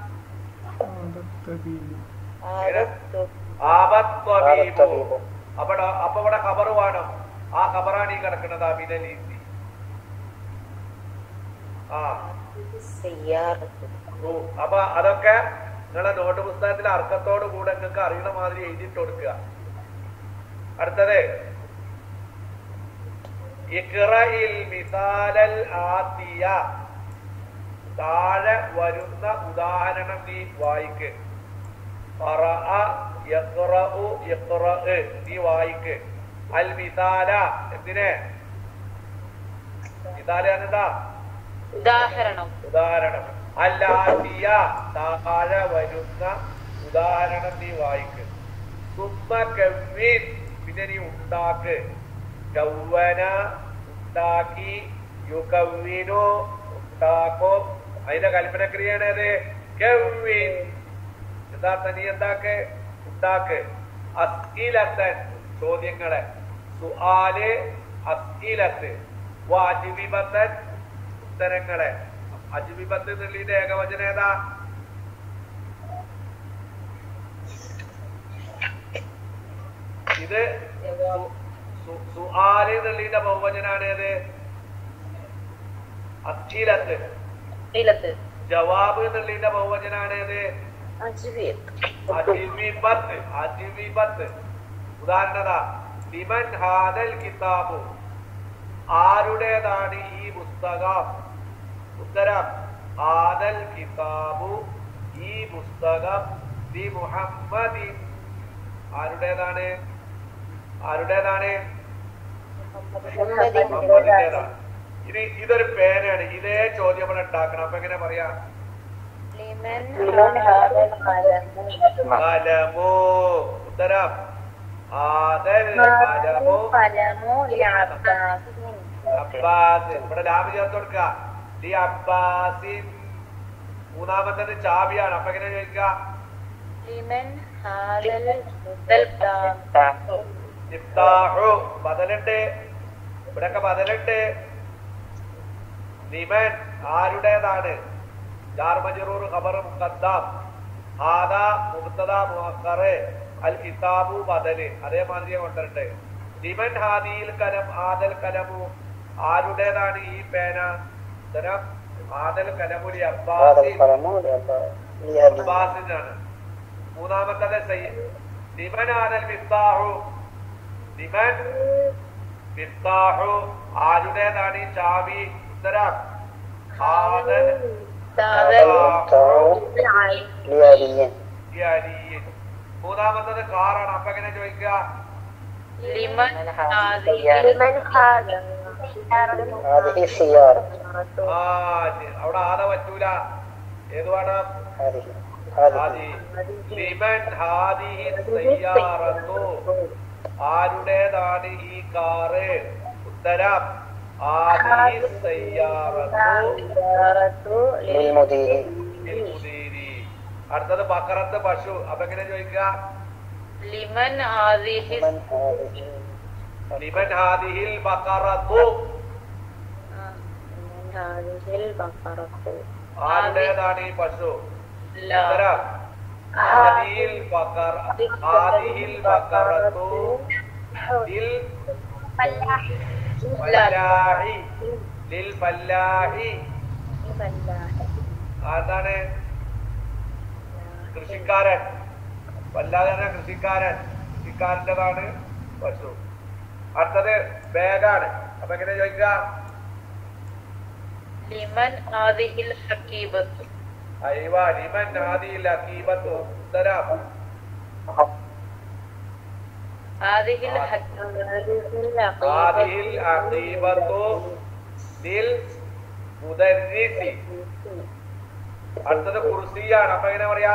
هذا الطب ആബത്തബീബു ആബത്തബീബു. അപ്പൊ ഡോ- അപ്പൊ ഇവിടെ ഖബർ വേണം ആ ഖബറാണ് ഈ കിടക്കുന്നത് അമിനൽ ഈസി ആ السيارة ഓ, അപ്പൊ അതൊക്കെ നിങ്ങളെ നോട്ട് പുസ്തകത്തിലെ അർക്കത്തോട് കൂടെ നിങ്ങൾക്ക് അറിയണ മാതിരി എഴുതിയിട്ട് കൊടുക്കുക അടുത്തത് ഇഖ്റയിൽ മിസാലൽ ആത്തിയ താഴെ വരുന്ന ഉദാഹരണം നീ വായിക്ക് ഖറഅ, യഖ്റഉ, ഇഖ്റഅ്. നീ വായിക്ക് അൽ മിസാല എന്തിനെ മിസാല എന്താ ഉദാഹരണം ഉദാഹരണം അല്ലാതിയ താഴെ വരുന്ന ഉദാഹരണം നീ വായിക്ക് സുമ്മ കവ്വിൻ പിന്നെ നീ ഉണ്ടാക്ക് കവ്വന ഉണ്ടാക്കി യുകവ്വിനു ഉണ്ടാക്കും അതിന്റെ കൽപ്പനക്രിയാണ് അത് കവ്വിൻ യഥാർത്ഥ നീ എന്താക്ക് ഉണ്ടാക്ക് അസ്കിലത്തൻ ചോദ്യങ്ങളെ സുആല് അസ്കിലത്ത് വാജിബിബത്തൻ ഉത്തരങ്ങളെ അജ്മിബത്ത് എന്നുള്ളതിന്റെ ഏകവചനം ഏതാ ഇത് സു- സു- സുആല് എന്നുള്ളതിന്റെ ബഹുവചനാണ് ഏത് അസ്കിലത്ത് ഇലത്ത് ജവാബ് എന്നുള്ളതിന്റെ ബഹുവചനാണ് ഏത് അജ്വീത് അജിവിബത്ത് അജിവിബത്ത് ഉദാഹരണത ലിമൻ ഹാദൽ കിതാബു ആരുടേതാണ് ഈ പുസ്തകം ഉത്തരം ഹാദൽ കിതാബു ഈ പുസ്തകം ദി മുഹമ്മദി ആരുടേതാണ് ആരുടേതാണ് മുഹമ്മദിന്റേതാണ് ഇനി ഇതൊരു പേനാണ് ഇതേ ചോദ്യം നമ്മൾ ഉണ്ടാക്കണം അപ്പൊ എങ്ങനെ പറയാ ലിമൻ ലിമൻ ഹാദൽ കലമു ഉത്തരം ആദൽ കലമു ഫലമു ലിഅബ്ബാസിൻ അബ്ബാസ് ഇവിടെ ലാബ് ചേർത്ത് കൊടുക്ക ഈ അബ്ബാസിൻ മൂന്നാമത്തത് ചാവിയാണ് അപ്പൊ എങ്ങനെ ചോദിക്കുക ലിമൻ ഹാദൽ ഇഫ്താഹു ബദലുണ്ട് ഇവിടൊക്കെ ബദലുണ്ട് ലിമൻ ആരുടേതാണ് ജാർ മജ്റൂർ ഖബർ മുഖദ്ദം ഹാദ മുബ്തദ മുഅഖർ അൽ കിതാബു ബദല് അതേമാതിരി കൊണ്ടുണ്ട് ലിമൻ ഹാദിയിൽ കലം ആദൽ കലമു ആരുടേതാണ് ഈ പേന ഉത്തരം ആദൽ കലമുലി هذا അബ്ബാസിൻ القلم لأبا- لأبي അബ്ബാസിനാണ് മൂന്നാമത്തത് സയ്യിദ് ലിമൻ ആദൽ മിഫ്താഹു ലിമൻ മിഫ്താഹു ആരുടേതാണ് ഈ ചാവി ഉത്തരം ആദൽ സാദൽ മിഫ്താഹു لأبي ഈ അലിയിൻ. മൂന്നാമത്തത് കാറാണ് അപ്പൊ എങ്ങനെ ചോദിക്കുക ലിമൻ ഹാദി ലിമൻ ഹാദൽ هذه السيارة ആ ശരി. അവിടെ ആദ പറ്റൂല ഏത് വേണം هذه هذه ഹാദി. ലിമൻ ഹാദിഹി സയ്യാറത്തു ആരുടേതാണ് ഈ കാറ് ഉത്തരം ആദിഹി സയ്യാറത്തു للمدير മുദീരി. അടുത്തത് ബക്കറത്ത് പശു അപ്പൊ എങ്ങനെ ചോദിക്കുക ലിമൻ ഹാദിഹി من هذه ലിമൻ ഹാദിഹിൽ ബക്കറത്തു ഹാദിഹിൽ ബഖറത്തു ആരുടേതാണ് ഈ പശു ലാ ഉത്തരം ഹാദിഹിൽ ബക്കറ ഹാദിഹിൽ ബക്കറത്തു ലിൽ ഫല്ലാഹി ലിൽ ഫല്ലാഹി ആർക്കാണ് കൃഷിക്കാരൻ വല്ലാതെ തന്നെ കൃഷിക്കാരൻ കൃഷിക്കാരൻ്റെതാണ് പശു അടുത്തത് ബാഗാണ് അപ്പൊ എങ്ങനെ ചോദിക്കുക ലിമൻ ഹാദിഹിൽ ഹക്കീബത്തു അയ്വ ലിമൻ ആദിയില്ല കീബത്തു ഉത്തരം ഹാദിഹിൽ ഹക്കീബത്തു ആദിഹിൽ അഖീബത്തു ലിൽ മുദർരിസി അടുത്തത് കുർസിയാണ് അപ്പൊ എങ്ങനെ പറയാ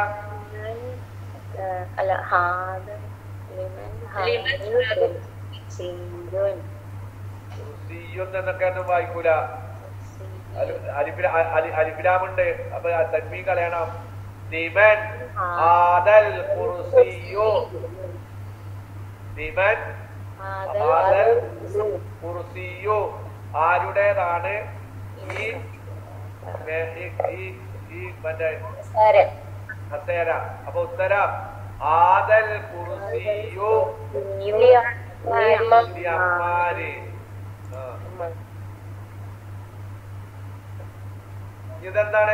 അല്ല ഹാദ് ലിമൻ ഹാദിൽ സിംഗുൻ കുർസിയും എന്നൊക്കെ ഒന്നും വായിക്കൂല അലി- അലിഫില- അ- അലി- അലിഫിലാമുണ്ട് അപ്പൊ ആ തന്മീൻ കളയണം നിമൻ ആദൽ കുർസിയു നിമൻ ആദൽ കുർസിയു ആരുടേതാണ് ഈ മേ- ഈ- ഈ- ഈ മറ്റേ ഹസേന അപ്പൊ ഉത്തരം ആദൽ കുർസിയു ലി അമ്മാരി ആ. ഇതെന്താണ്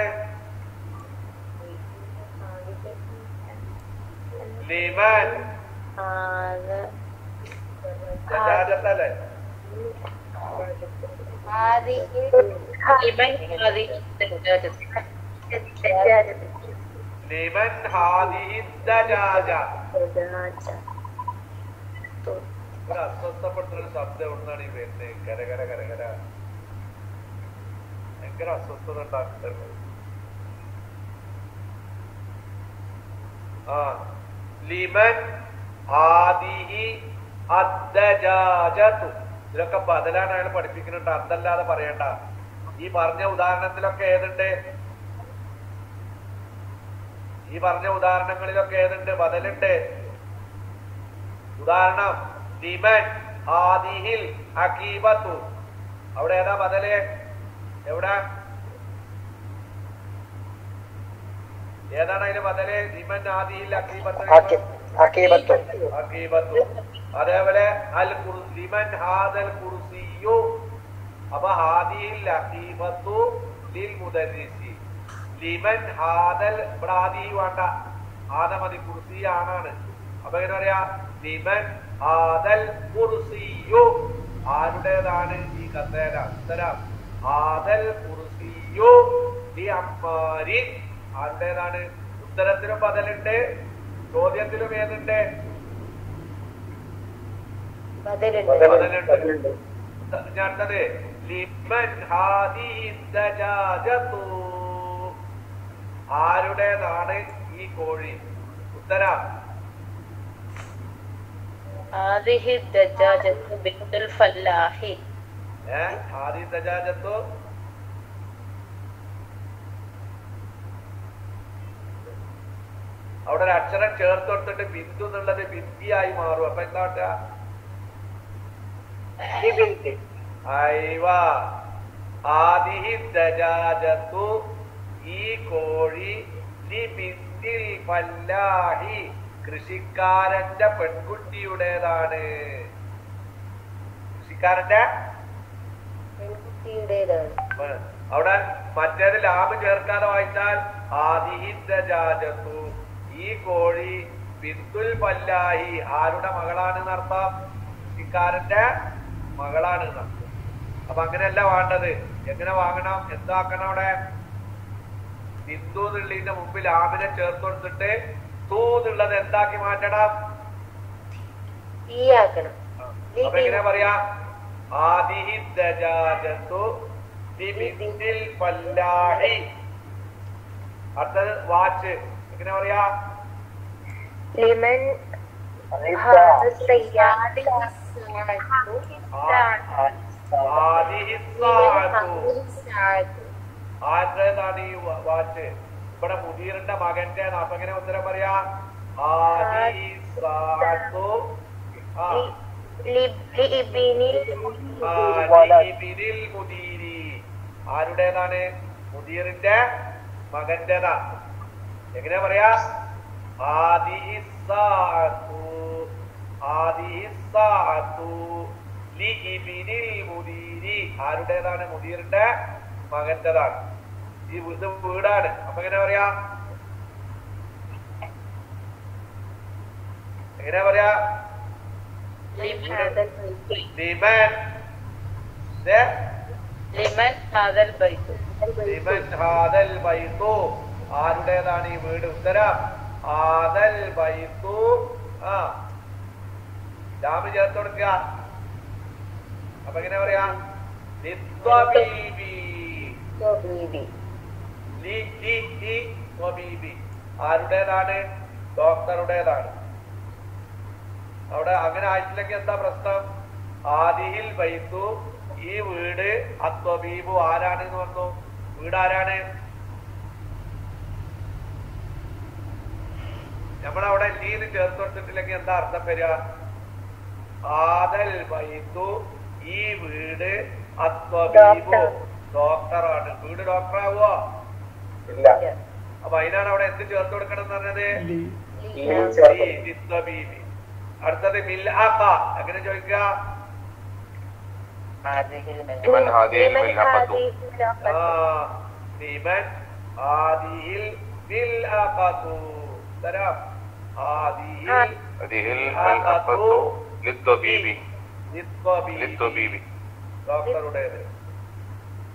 ലിമൻ ഹാദ് ജനാജത്തല്ലേ هذه لمن هذه الدجاجة الدجاجة ലിമൻ ഹാദിഹി ദജാജ دجاجة ഒരു അസ്വസ്ഥപ്പെട്ടൊരു ശബ്ദം എവിടുന്നാണ് ഈ വരുന്നത് കരകര കരകര ഭയങ്കര അസ്വസ്ഥത ഉണ്ടാക്കുന്നത് ആ ലിമൻ ഹാദിഹി അദ്ദജാജതു ഇതിലൊക്കെ ബദലാണ് അയാൾ പഠിപ്പിക്കുന്നുണ്ട് അന്തല്ലാതെ പറയണ്ട ഈ പറഞ്ഞ ഉദാഹരണത്തിലൊക്കെ ഏതുണ്ട് ഈ പറഞ്ഞ ഉദാഹരണങ്ങളിലൊക്കെ ഏതുണ്ട് ബദലുണ്ട് ഉദാഹരണം ലിമൻ ആദിഹിൽ അകീബത്തു അവിടെ ഏതാ ബദല് എവിടെ ഏതാണ് അതിന് ബദല് ലിമൻ ആദിഹിൽ അകീബത്ത് അക്കീബത്തു അകീബത്തു അതേപോലെ അൽ ഖുർ ലിമൻ ഹാദൽ കുർസിയു അപ്പൊ ഹാദിഹിൽ അകീബത്തു ലിൽ മുദരിസി ലിമൻ ഹാദൽ ഇവിടെ ആദി വേണ്ട ആദ മതി കുർസി ആണാണ് അപ്പൊ എങ്ങനെ പറയാ ലിമൻ ഹാദൽ കുർസിയു ആരുടേതാണ് ഈ കസേര ഉത്തരം ഹാദൽ കുർസിയു ലി അമ്മാരി ആരുടേതാണ് ഉത്തരത്തിലും ബദലുണ്ട് ചോദ്യത്തിലും ഏതുണ്ട് بدل ബദലുണ്ട് ഞാൻ അടുത്തത് ലിമൻ ഹാദിഹി ദജാജതു ആരുടേതാണ് ഈ കോഴി ഉത്തരം هذه الدجاجة بنت الفلاح ഏ ആദി ദജാജത്തു അവിടെ ഒരു അക്ഷരം ചേർത്ത് കൊടുത്തിട്ട് ബിന്ദു എന്നുള്ളത് ബിന്ദിയായി മാറും അപ്പൊ എന്താ പറ്റുക അയവ ആദിഹി ദജാജത്തു ഈ കോഴി ലി ബിന്ദിൽ ഫല്ലാഹി കൃഷിക്കാരന്റെ പെൺകുട്ടിയുടേതാണ് കൃഷിക്കാരന്റെ പെൺകുട്ടിയുടേതാണ് ആ, അവിടെ മറ്റേത് ലാഭ് ചേർക്കാതെ വായിച്ചാൽ ആദിഹി ദജാജത്തു ഈ കോഴി ബിന്ദുൽ പല്ലാഹി ആരുടെ മകളാണ് എന്നർത്ഥം കൃഷിക്കാരന്റെ മകളാണ് എന്നർത്ഥം അപ്പൊ അങ്ങനെയല്ല വേണ്ടത് എങ്ങനെ വാങ്ങണം എന്താക്കണം അവിടെ ബിന്ദു എന്നുള്ളതിന്റെ മുമ്പിൽ ആമിനെ ചേർത്ത് കൊടുത്തിട്ട് തൂ എന്നുള്ളത് എന്താക്കി മാറ്റണം ഈ ആക്കണം അപ്പൊ എങ്ങനെ പറയാ ആദിഹി ദജാജത്തു ബിബിന്ദിൽ പല്ലാഹി അടുത്തത് വാച്ച് എങ്ങനെ പറയാ لمن هذا السيارة ആദിഹി സാഅത്തു الساعة ആരുടേതാണ് ഈ വ- വാച്ച് ഇവിടെ മുദീറിന്റെ മകന്റെ അപ്പൊ എങ്ങനെ ഉത്തരം പറയാ ആദിഹി സാഅത്തു ആ لابن ആദിഹിബിനിൽ മുദീരി ആരുടേതാണ് മുദീറിന്റെ മകന്റേതാ എങ്ങനെ പറയാ ആദിഹിസ്സാഅത്തു ആദിഹിസ്സാഅത്തു ലിഇബ്നിൽ മുദീരി ആരുടേതാണ് മുദീറിന്റെ മകന്റേതാണ് ഈ ഇത് വീടാണ് അപ്പൊ എങ്ങനെ പറയാ എങ്ങനെ പറയാ هذا البيت ലിമൻ ദേ, لمن هذا البيت ലിമൻ ഹാദൽ ബൈത്തു ആരുടേതാണ് ഈ വീട് ഉത്തരം ആദൽ ബൈത്തു ആ ഡാമ് ചേർത്ത് കൊടുക്കുക അപ്പൊ എങ്ങനെ പറയാ ലിത്വബീബി. طبيبي ലി ലി ലി ത്വബീബി. ആരുടേതാണ് ഡോക്ടറുടേതാണ് അവിടെ അങ്ങനെ ആയിട്ടില്ലെങ്കിൽ എന്താ പ്രശ്നം ആദിഹിൽ ബൈത്തു ഈ വീട് അത്വബീബു ആരാണ് എന്ന് പറഞ്ഞു വീട് ആരാണ് നമ്മളവിടെ ലീന്ന് ചേർത്ത് കൊടുത്തിട്ടില്ലെങ്കിൽ എന്താ അർത്ഥം വരിക ആദൽ ബൈത്തു ഈ വീട് അത്വബീബു ഡോക്ടർ. ഡോക്ടറാണ് വീട് ഡോക്ടറാവോ ഇല്ല അപ്പൊ അതിനാണ് അവിടെ എന്ത് ചേർത്ത് കൊടുക്കണം എന്ന് പറഞ്ഞത് ഈ ചേർത്ത് ഈ ലിത്വബീബി. അടുത്തത് മിൽആഖ എങ്ങനെ ചോദിക്കുക لمن هذه لمن الملحقة هذه ആ الملحقة ലിമൻ ആദിയിൽ മിൽആഖതു തരാം ആദിയിൽ هذه الملحقة للطبيب ലിത്വബീബി. للطبيب ഡോക്ടറുടേത്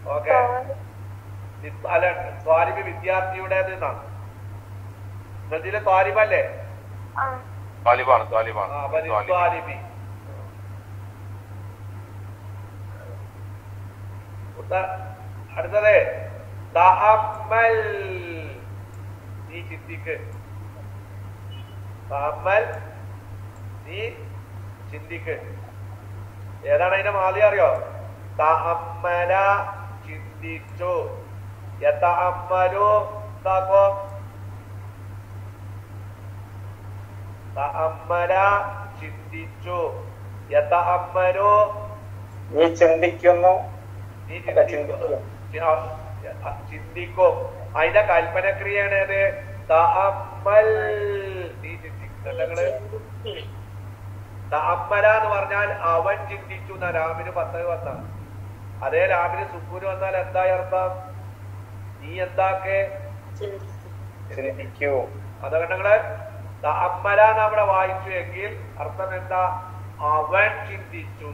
ഓക്കെ അല്ല ത്വാലിബ് വിദ്യാർത്ഥിയുടേത് എന്നാണ് ഇതിലെ ത്വാലിബല്ലേ ആ താലിബാണ് താലിബാണ് ആ അപ്പൊ താലിബ്. ത്വാലിബി ഉത്ത- അടുത്തത് തഅമ്മൽ നീ ചിന്തിക്ക് തഅമ്മൽ നീ ചിന്തിക്ക് ഏതാണ് അതിന്റെ മാതി അറിയോ തഅമ്മല ചിന്തിച്ചു യതഅമ്മലു എന്താക്കോ തഅമ്മല ചിന്തിച്ചു യതഅമ്മലു നീ ചിന്തിക്കുന്നു നീ അല്ല, ചിന്തിക്കും ചിന്തിക്കും. ആ, ചിന്തിക്കും അതിന്റെ കൽപ്പനക്രിയയാണ് ഏത് തഅമ്മൽ നീ ചിന്തിക്കും നിങ്ങള് തഅമ്മല എന്ന് പറഞ്ഞാൽ അവൻ ചിന്തിച്ചു എന്നാ രാമിന് പത്ത് വന്ന അതേ രാമിന് സുക്കൂന് വന്നാൽ എന്തായി അർത്ഥം നീ എന്താക്കേ ചിന്തിക്കൂ അതുകൊണ്ട് നിങ്ങള് തഅമ്മല എന്ന് അവിടെ വായിച്ചു എങ്കിൽ അർത്ഥം എന്താ അവൻ ചിന്തിച്ചു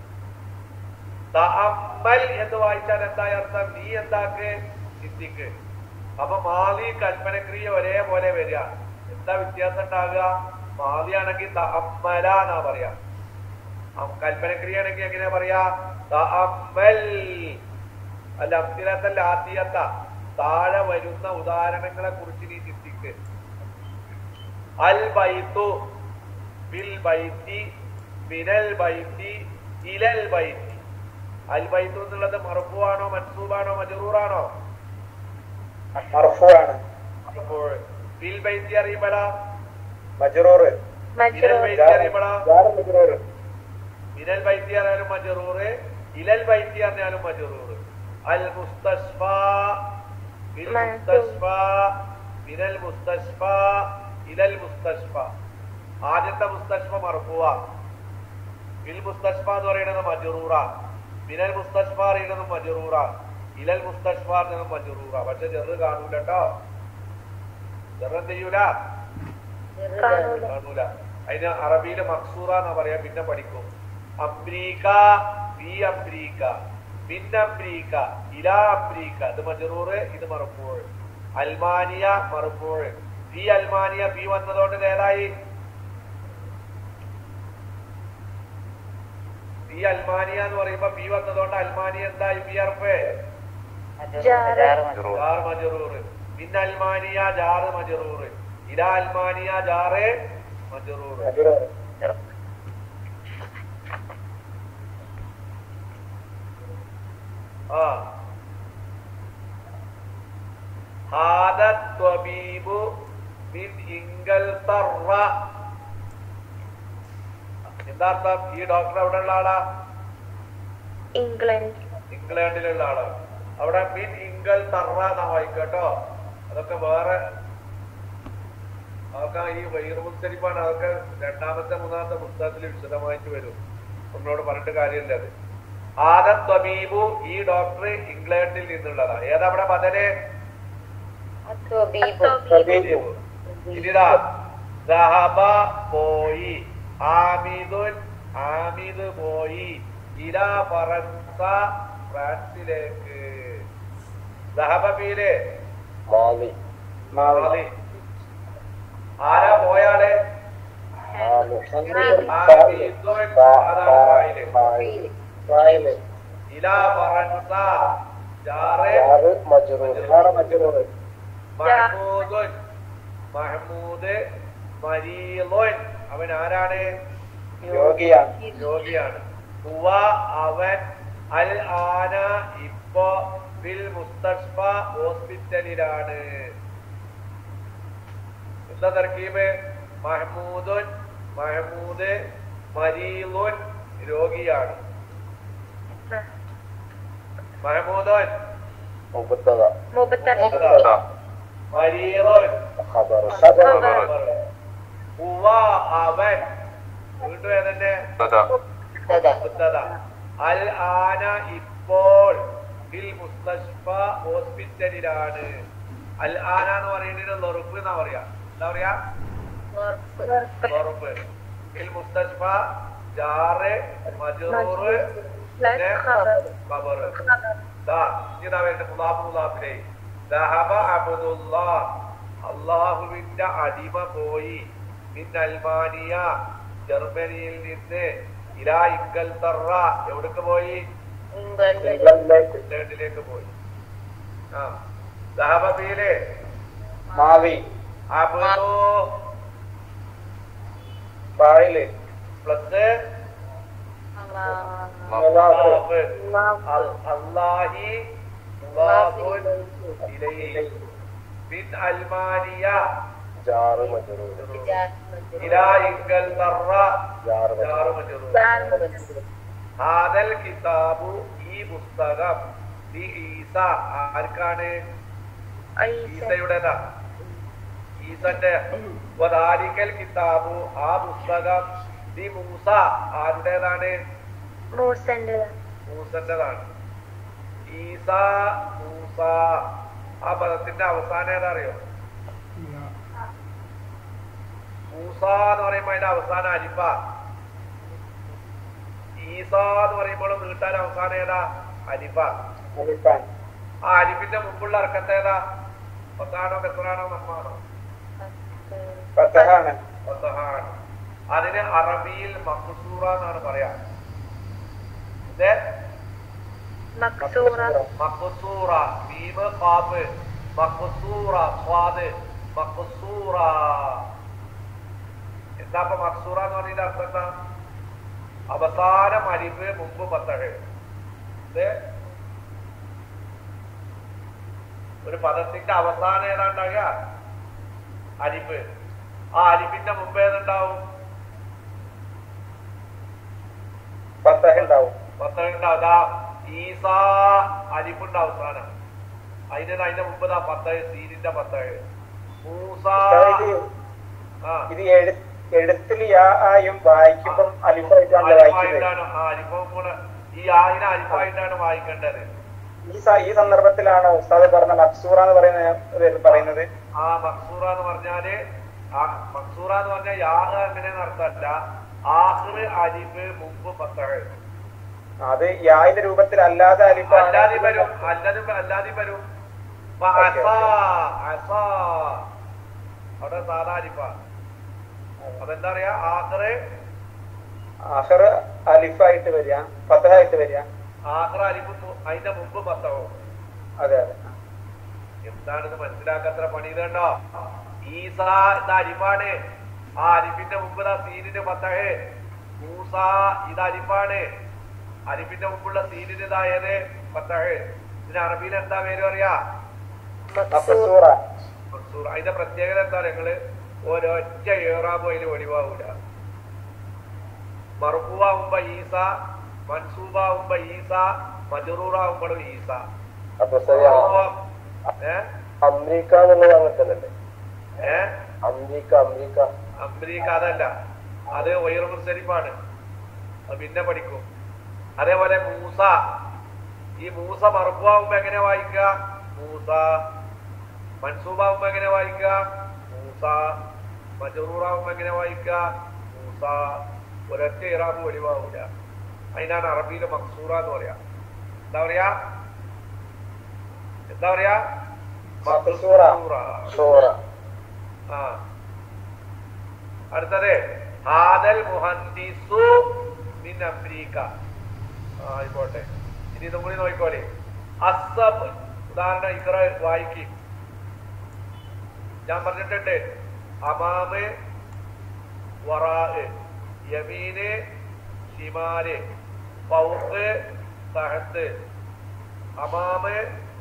തഅമ്മൽ എന്ന് വായിച്ചാൽ എന്തായി അർത്ഥം നീ എന്താക്ക് ചിന്തിക്ക് അപ്പൊ മാലി കൽപ്പനക്രിയ ഒരേപോലെ വരിക എന്താ വ്യത്യാസം ഉണ്ടാകുക മാലിയാണെങ്കിൽ തഅമ്മല എന്നാ പറയാ അം- കൽപ്പനക്രിയ ആണെങ്കിൽ എങ്ങനെയാ പറയാ തഅമ്മൽ അല്ല അബ്ദിലത്തല്ല ആദ്യത്ത താഴെ വരുന്ന ഉദാഹരണങ്ങളെ കുറിച്ച് നീ ചിന്തിക്ക് അൽ ബൈത്തു ബിൽ ബൈത്തി മിനൽ ബൈത്തി ഇലൽ ബൈത്തി അൽ ബൈത്തു എന്നുള്ളത് മറുപ്പുവാണോ മൻസൂബാണോ മജറൂറാണോ മർഫുവാണ് അപ്പോൾ ബിൽ ബൈത്തി അറിയപ്പെടാ മജറൂറ് മിനൽ മജ്റൂർ ബൈത്തി അറിയപ്പെടാ ജാറ് മജറൂറ് മിനൽ ബൈത്തി അറിയാലും മജറൂറ് ഇലൽ ബൈത്തി അറിഞ്ഞാലും മജറൂറ് അൽ മുസ്തഷ്ഫ ബിൽ മൻസൂബ്. മുസ്തഷ്ഫ മിനൽ മുസ്തഷ്ഫ ഇലൽ മുസ്തഷ്ഫ ആദ്യത്തെ മുസ്തഷ്ഫ മർഫുവ ബിൽ മുസ്തഷ്ഫ എന്ന് പറയുന്നത് മജറൂറ മിനൽ മുസ്തഷ്ഫ അറിയുന്നത് മജറൂറ ഇലൽ മുസ്തഷ്ഫ അറിയുന്നത് മജറൂറ പക്ഷെ ചെറു കാണൂല കേട്ടോ ചെറു എന്ത് ചെയ്യൂല കാണൂല കാണൂല അതിന് അറബിയില് മക്സൂറ എന്നാ പറയാ പിന്നെ പഠിക്കും അംബ്രീക ബി അംബ്രീക മിൻ അംബ്രീക ഇലാ അംബ്രീക ഇത് മജറൂറ് ഇത് മറുപ്പോൾ അൽമാനിയ മറുപ്പോൾ ബി അൽമാനിയ ബി വന്നതുകൊണ്ട് ഇത് ഏതായി ബി അൽമാനിയ എന്ന് പറയുമ്പോ ബി വന്നതുകൊണ്ട് അൽമാനിയ എന്തായി ബി അർഫ് ജാറ് ജാർ മജറൂറ് മിൻ അൽമാനിയ ജാറ് മജറൂറ് ഇലാ അൽമാനിയ ജാറ് മജറൂറ് മജറൂറ് ആ ഹാദ ത്വബീബു മിൻ ഇങ്കൽ തറ എന്താ അർത്ഥം ഈ ഡോക്ടർ എവിടെ ഉള്ള ആളാ ഇംഗ്ലണ്ട് ഇംഗ്ലണ്ടിലുള്ള ആളാണ് അവിടെ മിൻ ഇങ്കൽ തറ എന്നാ വായിക്കട്ടോ അതൊക്കെ വേറെ അതൊക്കെ ഈ വൈറുമുസ്തരിപ്പാണ് അതൊക്കെ രണ്ടാമത്തെ മൂന്നാമത്തെ പുസ്തകത്തിൽ വിശദമായിട്ട് വരും നമ്മളോട് പറഞ്ഞിട്ട് കാര്യമില്ല അത് ആദം ത്വബീബു ഈ ഡോക്ടർ ഇംഗ്ലണ്ടിൽ നിന്നുള്ളതാ ഏതാ അവിടെ ബദല് തബീബു ഇനിതാ ദഹബ പോയി ആമിദുൻ ആമിദ് പോയി ഇല ഫറൻസ ഫ്രാൻസിലേക്ക് ദഹബ പീര് മാലി മാവി മാലി. ആരാ പോയാള് ആമിദ് ആമിദുൻ അതാണ് ഫായില്. ഫായില് ഇല ഫറൻസ ജാറ് ജാറ് മജറൂർ ജാറ് മജറൂറ് മഹ്മൂദുൻ മഹ്മൂദ് മരീലുൻ അവൻ ആരാണ് യോഗിയാണ് രോഗിയാണ് ഹുവ അവൻ അൽ ആന ഇപ്പോ ബിൽ മുസ്തഷ്ഫ ഹോസ്പിറ്റലിലാണ് എന്താ തർക്കീബ് മഹ്മൂദുൻ മഹ്മൂദ് മരീലുൻ രോഗിയാണ് മഹ്മൂദുൻ മുബത്തദ മുബത്തദ മരീലുൻ ഖബർ ഖബർ. ഹുവ അവൻ വീണ്ടും ഏതന്നെ തഥാ. മുത്തദ. അൽ ആന ഇപ്പോൾ ബിൽ മുസ്തഷ്ഫ ഹോസ്പിറ്റലിലാണ് അൽ ആന എന്ന് പറയുന്നതിന് ലൊറുപ്പ് എന്നാ പറയാ എന്താ പറയാ ലൊറുപ്പ് ബിൽ മുസ്തഷ്ഫ ജാറ് മജറൂറ് പിന്നെ ഖബർ ഖബറ് ദാ ഇതാ വേണ്ട മുലാബ് മുലാബിലെ ദഹബ അബ്ദുല്ലാ അള്ളാഹുവിന്റെ അടിമ പോയി മിൻ അൽമാനിയ ജർമ്മനിയിൽ നിന്ന് ഇലാ ഇങ്കൽ തറ എവിടേക്ക് പോയി ഇംഗ്ലണ്ട് ഇംഗ്ലണ്ടിലേക്ക് പോയി ആ ദഹബിയിലെ മാവി അബ്ദു ഫായില് പ്ലസ് മുലാഫ് അല്ലാഹി മുലാഫുൻ ഇലൈഹി മിൻ അൽമാനിയ ജാറ് മജറൂർ ഇലാ ഇങ്കൽ തറ ജാറ് ജാറ് മജ്റൂർ. ഹാദൽ കിതാബു ഈ പുസ്തകം ദി ഈസ ആർക്കാണ് ഈസയുടേതാ ഈസന്റെ വദാലിക്കൽ കിതാബു ആ പുസ്തകം ദി മൂസ ആരുടേതാണ് മൂസന്റെ മൂസന്റേതാണ് ഈസ മൂസ ആ പദത്തിന്റെ അവസാനം ഏതാ അറിയോ മൂസ എന്ന് പറയുമ്പോ അതിന്റെ അവസാനം അരിപ്പ ഈസ എന്ന് പറയുമ്പോൾ നീട്ടാൻ അവസാനം ഏതാ അരിപ്പ അലിഫാൻ ആ അരിപ്പിന്റെ മുമ്പുള്ള അർക്കത്ത് ഏതാ പത്താണോ കെത്തറാണോ നമ്മാണോ ഫതഹാണ് പത്തഹാണ് അതിന് അറബിയിൽ മക്സൂറ എന്നാണ് പറയാ ഇത് മക്സൂറ മക്സൂറ മീമ് ഖാഫ് മക്സൂറ സ്വാദ് മക്സൂറ എന്താ ഇപ്പൊ മക്സൂറ എന്ന് പറഞ്ഞതിന്റെ അർത്ഥം എന്താ അവസാനം അരിഫ് മുമ്പ് പത്തഹ് ഇത് ഒരു പദത്തിന്റെ അവസാനം ഏതാണ്ടാകുക അരിഫ് ആ അരിഫിന്റെ മുമ്പ് ഏതുണ്ടാവും ഫതഹ് ഉണ്ടാവും പത്തഹുണ്ടാവും ദാ ഈസാ അരിഫുണ്ട് അവസാനം അതിന് അതിന്റെ മുമ്പ് ദാ പത്തഹ് സീനിന്റെ പത്തഹ് മൂസ ഉസ്താദ് ഇത് ആ ഇത് എഴു എഴുത്തിൽ യാ ആയും വായിക്കുമ്പം അലിഫായിട്ടാണ് വായിക്കുന്നത് അരിഫായിട്ടാണ് ആ അരിഫം കൂടെ ഈ ആയിനെ അരിഫായിട്ടാണ് വായിക്കേണ്ടത് ഈ സ- ഈ സന്ദർഭത്തിലാണ് ഉസ്താദ് പറഞ്ഞ മക്സൂറ എന്ന് പറയുന്ന പറയുന്നത് ആ മക്സൂറ എന്ന് പറഞ്ഞാല് ആ മക്സൂറ എന്ന് പറഞ്ഞാൽ യാഹ് എങ്ങനെയെന്ന് അർത്ഥമല്ല ആഹ്റ് അരിഫ് മുമ്പ് പത്തഹ് അത് യാന്റെ രൂപത്തിൽ അല്ലാതെ അലിഫ് അല്ലാതെ വരും അല്ലാതെ അല്ലാതെ വരും ഇപ്പൊ അസ അസ അവിടെ സാധാ അരിഫ അതെന്താ പറയാ ആഹ്റ് അഹർ അലിഫായിട്ട് വരിക ഫതഹായിട്ട് വരിക ആഹ്റ അരിഫ് മു- അതിന്റെ മുമ്പ് പത്തഹോ അതെ അതെ എന്താണിത് മനസ്സിലാക്കാത്ര പണി ഇത് കണ്ടോ ഈസ ഇത് അരിഫാണ് ആ അരിഫിന്റെ മുമ്പ് ദാ സീനിന് പത്തഹ് മൂസ ഇത് അരിഫാണ് അരിഫിന്റെ മുമ്പുള്ള സീനിന് ഇതായത് പത്തഹ് ഇതിന് അറബിയിൽ എന്താ പേര് പറയാ മക്സൂറ മൻസൂർ അതിന്റെ പ്രത്യേകത എന്താ നിങ്ങള് ഒരൊറ്റ ഏറാബ് അതിൽ ഒഴിവാവൂല മറുപ്പുവാകുമ്പോ ഈസ മൻസൂബാവുമ്പോ ഈസ മജറൂറാവുമ്പോഴും ഈസ അപ്പൊ ശരി ഏ അമേരിക്ക എന്നുള്ളത് അങ്ങനെ തന്നെയല്ലേ ഏ അമേരിക്ക അമേരിക്ക അമേരിക്ക അതല്ല അത് വൈറ മുസ്തരിഫാണ് അത് പിന്നെ പഠിക്കും അതേപോലെ മൂസ ഈ മൂസ മറുപ്പാവുമ്പോ എങ്ങനെ വായിക്കുക മൂസ മൻസൂബാവുമ്പോ എങ്ങനെ വായിക്കുക മൂസ മജറൂറാവുമ്പോ എങ്ങനെ വായിക്കുക മൂസ ഒരൊറ്റ ഇറാബ് ഒഴിവാവൂല അതിനാണ് അറബിയിലെ മക്സൂറ എന്ന് പറയാ എന്താ പറയാ എന്താ പറയാ മക്സൂറ. ഷോറ ആ അടുത്തത് ഹാദൽ മുഹന്ദിസു മിൻ അമേരിക്ക ആ ആയിക്കോട്ടെ ഇനി ഇതും കൂടി നോക്കിക്കോളെ അസബ് ഉദാഹരണം ഇത്ര വായിക്കും ഞാൻ പറഞ്ഞിട്ടുണ്ട് അമാമ് വറാഹ് യമീന് ഷിമാല് ഫൗക്ക് തഹത്ത് അമാമ്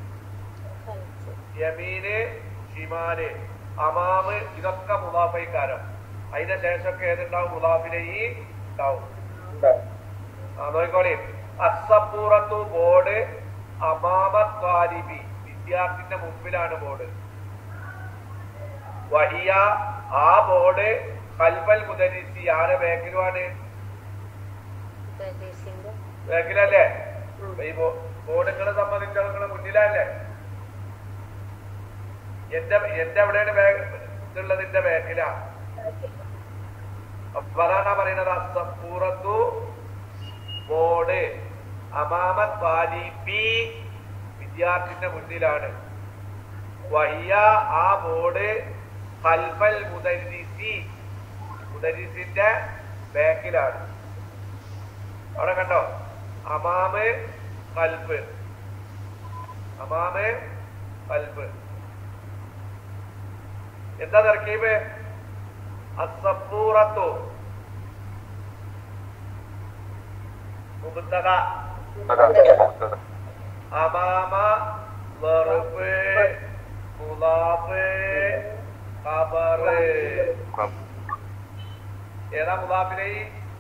യമീന് ഷിമാല് അമാമ് ഇതൊക്കെ മുലാഫൈക്കാരം അതിന്റെ ശേഷമൊക്കെ ഏതുണ്ടാവും മുലാഫിലെ ഈ ഉണ്ടാവും ഉണ്ടാവും. ആ നോക്കിക്കോളി അസപ്പൂറത്തു ബോർഡ് അമാമത്വാരിബി വിദ്യാർത്ഥിന്റെ മുമ്പിലാണ് ബോർഡ് വഹിയ ആ ബോർഡ് കൽബൽ മുദരിസി ആരെ ബാക്കിലുമാണ് ബാക്കിലല്ലേ ഈ ബോർഡുകളെ സംബന്ധിച്ചിടത്തോളം നിങ്ങളെ മുന്നിലല്ലേ എന്റെ എന്റെ എവിടെയാണ് ബാഗ് ഇതുള്ളത് എന്റെ ബാക്കിലാ അപ്പൊ അതാണ് പറയുന്നത് അസപ്പൂറത്തു ബോർഡ് അമാമത് വാലിബി വിദ്യാർത്ഥിന്റെ മുന്നിലാണ് വഹിയ ആ ബോർഡ് കൽഫൽ മുദരിസി മുദരിസിന്റെ ബാക്കിലാണ് അവിടെ കണ്ടോ അമാമ് കൽഫ് അമാമ് കൽഫ് എന്താ തർക്കീബ് അസപ്പൂറത്തു മുബത്തക അമാമ വെറുപ്പ് മുലാഫ് ഖബറ് ഏതാ മുലാഫിലെ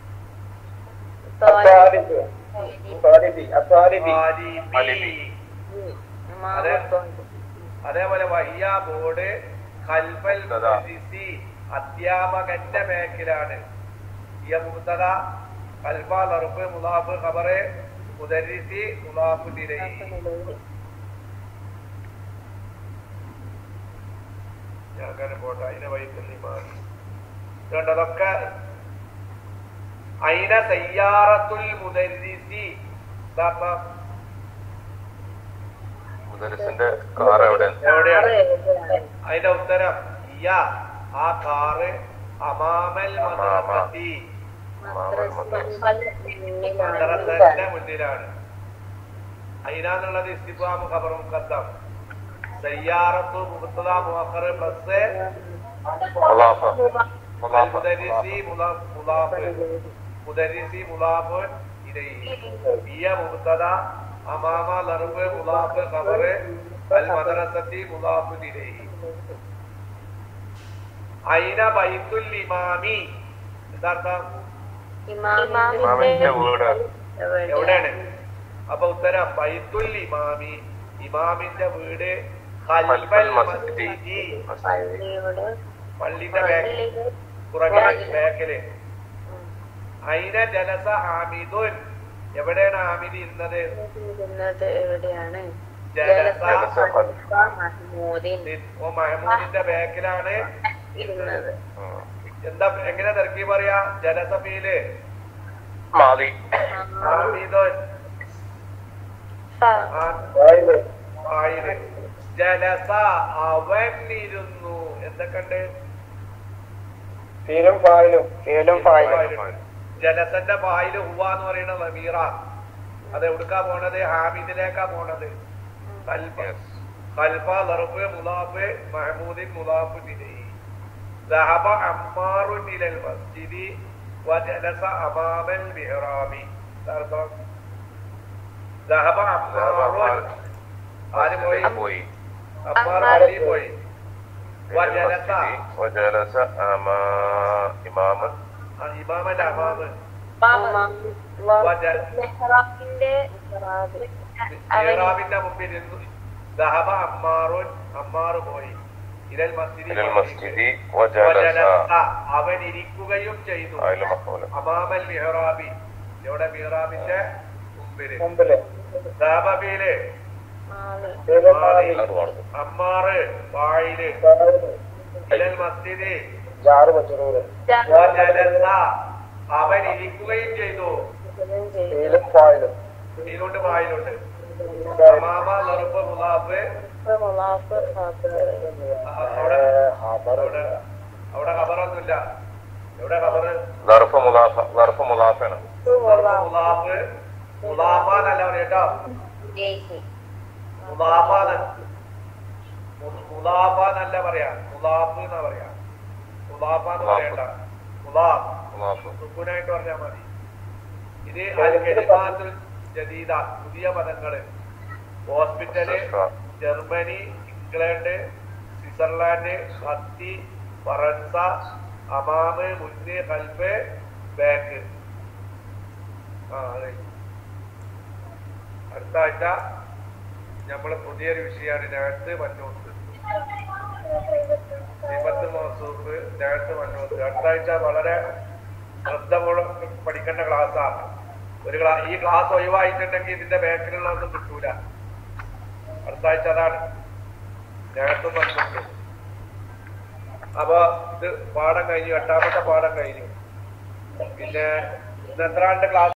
അസ്വാലിബ് അസ്വാലിബി അസ്വാലിബി ആലിബി അതെ അതേപോലെ വഹിയ ബോർഡ് കൽഫൽ അതാ. മുദരിസി അധ്യാപകന്റെ ബാക്കിലാണ് ഈ മുബത്തക കൽഫ ലറുഫ് മുലാഫ് ഖബറ് മുദരിസി മുലാഫ് തിരയി അങ്ങനെ പോട്ടെ അതിനെ വൈക്കുന്ന ഇമാം കണ്ടതൊക്കെ അയിന തയ്യാറത്തുൽ മുദരിസി ഇതാ മുദരിസിന്റെ കാർ എവിടെ എവിടെയാണ് അതിന്റെ ഉത്തരം ഇയ ആ കാറ് അമാമൽ മദ്രസത്തി മദ്രസന്റെ മുന്നിലാണ് അതിനാന്നുള്ളത് ഇസ്തിഫാം ഖബർ മുഖദ്ദം സയ്യാറത്തു മുബത്തദ മുഅഖർ പ്ലസ് മുലാഫ അൽ മുദരിസി മുലാ- മുലാഫ് മുദരിസി മുലാഫ് ഇലൈഹി ഇയ മുബത്തദ അമാമ ലർബ് മുലാഫ് ഖബർ അൽ മദ്രസത്തി മുലാഫ് ഇലൈഹി അയിന ബൈത്തുൽ ഇമാമി എന്താർത്ഥം ഇമാമിന്റെ വീട് എവിടെയാണ് അപ്പൊ ഉത്തരം ബൈത്തുൽ ഇമാമി ഇമാമിന്റെ വീട് ഖൽഫൽ ഖൽഫൽ മസ്ജിദി. മസ്ജിദി പള്ളിന്റെ ബാക്കിൽ പുറകില് ബാക്കില് അയിന ജലസ ഹാമിദുൻ എവിടെയാണ് ഹാമിദ് ഇരുന്നത് ഇരുന്നത് എവിടെയാണ് ജലസ മഹ്മൂദിൻ ഓ മഹമൂദിന്റെ ബാക്കിലാണ് ഇരുന്നത് എന്താ എങ്ങനെ തിരക്കി പറയാ ജലസഫീല് മാലി ഹാമിദുൻ ആ- വായില് ആയിര് ജലസ അവൻ ഇരുന്നു എന്തൊക്കെയുണ്ട് ഫീലും ഫായിലും ഫീലും ഫായിലും ജലസന്റെ പായില് ഹുവ എന്ന് പറയുന്ന റമീറ അത് എവിടുക്കാ പോണത് ഹാമിദിലേക്കാ പോണത് കൽഫ കൽഫ ലർഫ് മുലാഫ് മഹമൂദിൻ മുലാഫ് ഇലൈഹി ذهب عمار إلى المسجد وجلس أمام المحراب അർത്ഥം ذهب عمار ആര് പോയി പോയി അമ്മാർ പള്ളി പോയി വജലസ വജലസ അമാ ഇമാമൻ ആ, ഇമാമല്ല അമാമ് വജ- മെഹ്റാബിന്റെ മിഹ്റാബിന്റെ മുമ്പിൽ ഇരുന്നു ദഹബ അമ്മാറുൻ അമ്മാറ് പോയി ഇരൽ മസ്ജിദി ഇലൽ മസ്ജിദി വജലസ വജലസ. അവൻ ഇരിക്കുകയും ചെയ്തു അതിൽ മഹൂല അമാമൽ മിഹ്റാബി ഇവിടെ മിഹ്റാബിന്റെ മുമ്പില് മുമ്പില് ദഹബിയില് ഫീലും ഫായിലും അത് പറഞ്ഞു അമ്മാറ് വായില് ഫായിലും ഇലൽ മസ്ജിദി ജാറ് മജറൂര് വജലസ. അവൻ ഇരിക്കുകയും ചെയ്തു ഫീലും ഫായിലും ഇതിലുണ്ട് വായിലുണ്ട് അമാമ ലറുബ് മുലാഫ് അവിടെ അവിടെ അവിടെ ഖബറൊന്നുമില്ല എവിടെ ഖബറ് ദർഫ് മുലാഫ ദർഫ് മുലാഫാണ് മുലാഫ് മുലാഫ എന്നല്ല പറയാ കേട്ടോ മുലാഫ മുലാഫ എന്നല്ല പറയാ മുലാഫ് എന്നാ പറയാ മുലാഫ എന്ന് പറയണ്ട മുലാഫ് മുലാഫ് സുക്കൂനായിട്ട് പറഞ്ഞാൽ മതി ഇത് അൽ കലിമാത്തുൽ ജദീദ പുതിയ പദങ്ങള് ഹോസ്പിറ്റല് ജർമ്മനി ഇംഗ്ലണ്ട് സ്വിറ്റ്സർലാൻഡ് ഹത്തി ഫറൻസ അമാമ് മുന്ന് കൽബ് ബാക്ക് ആ അതെ അടുത്ത ആഴ്ച നമ്മള് പുതിയൊരു വിഷയമാണ് നാഴ്സ് മന്നൂത്ത് സിമത്ത് മൗസൂഫ് നാഴ്സ് മന്നൂത്ത് അടുത്ത ആഴ്ച വളരെ ശ്രദ്ധപൂർവ്വം പഠിക്കേണ്ട ക്ലാസ്സാണ് ഒരു ക്ലാ ഈ ക്ലാസ് ഒഴിവായിട്ടുണ്ടെങ്കിൽ ഇതിന്റെ ബാക്കിലുള്ളതൊന്നും കിട്ടൂല അടുത്ത ആഴ്ച അതാണ് നേരത്തും വന്നിട്ടുണ്ട് അപ്പൊ ഇത് പാഠം കഴിഞ്ഞു എട്ടാമത്തെ പാഠം കഴിഞ്ഞു പിന്നെ ഇന്ന് എത്രാണ്ട് ക്ലാസ്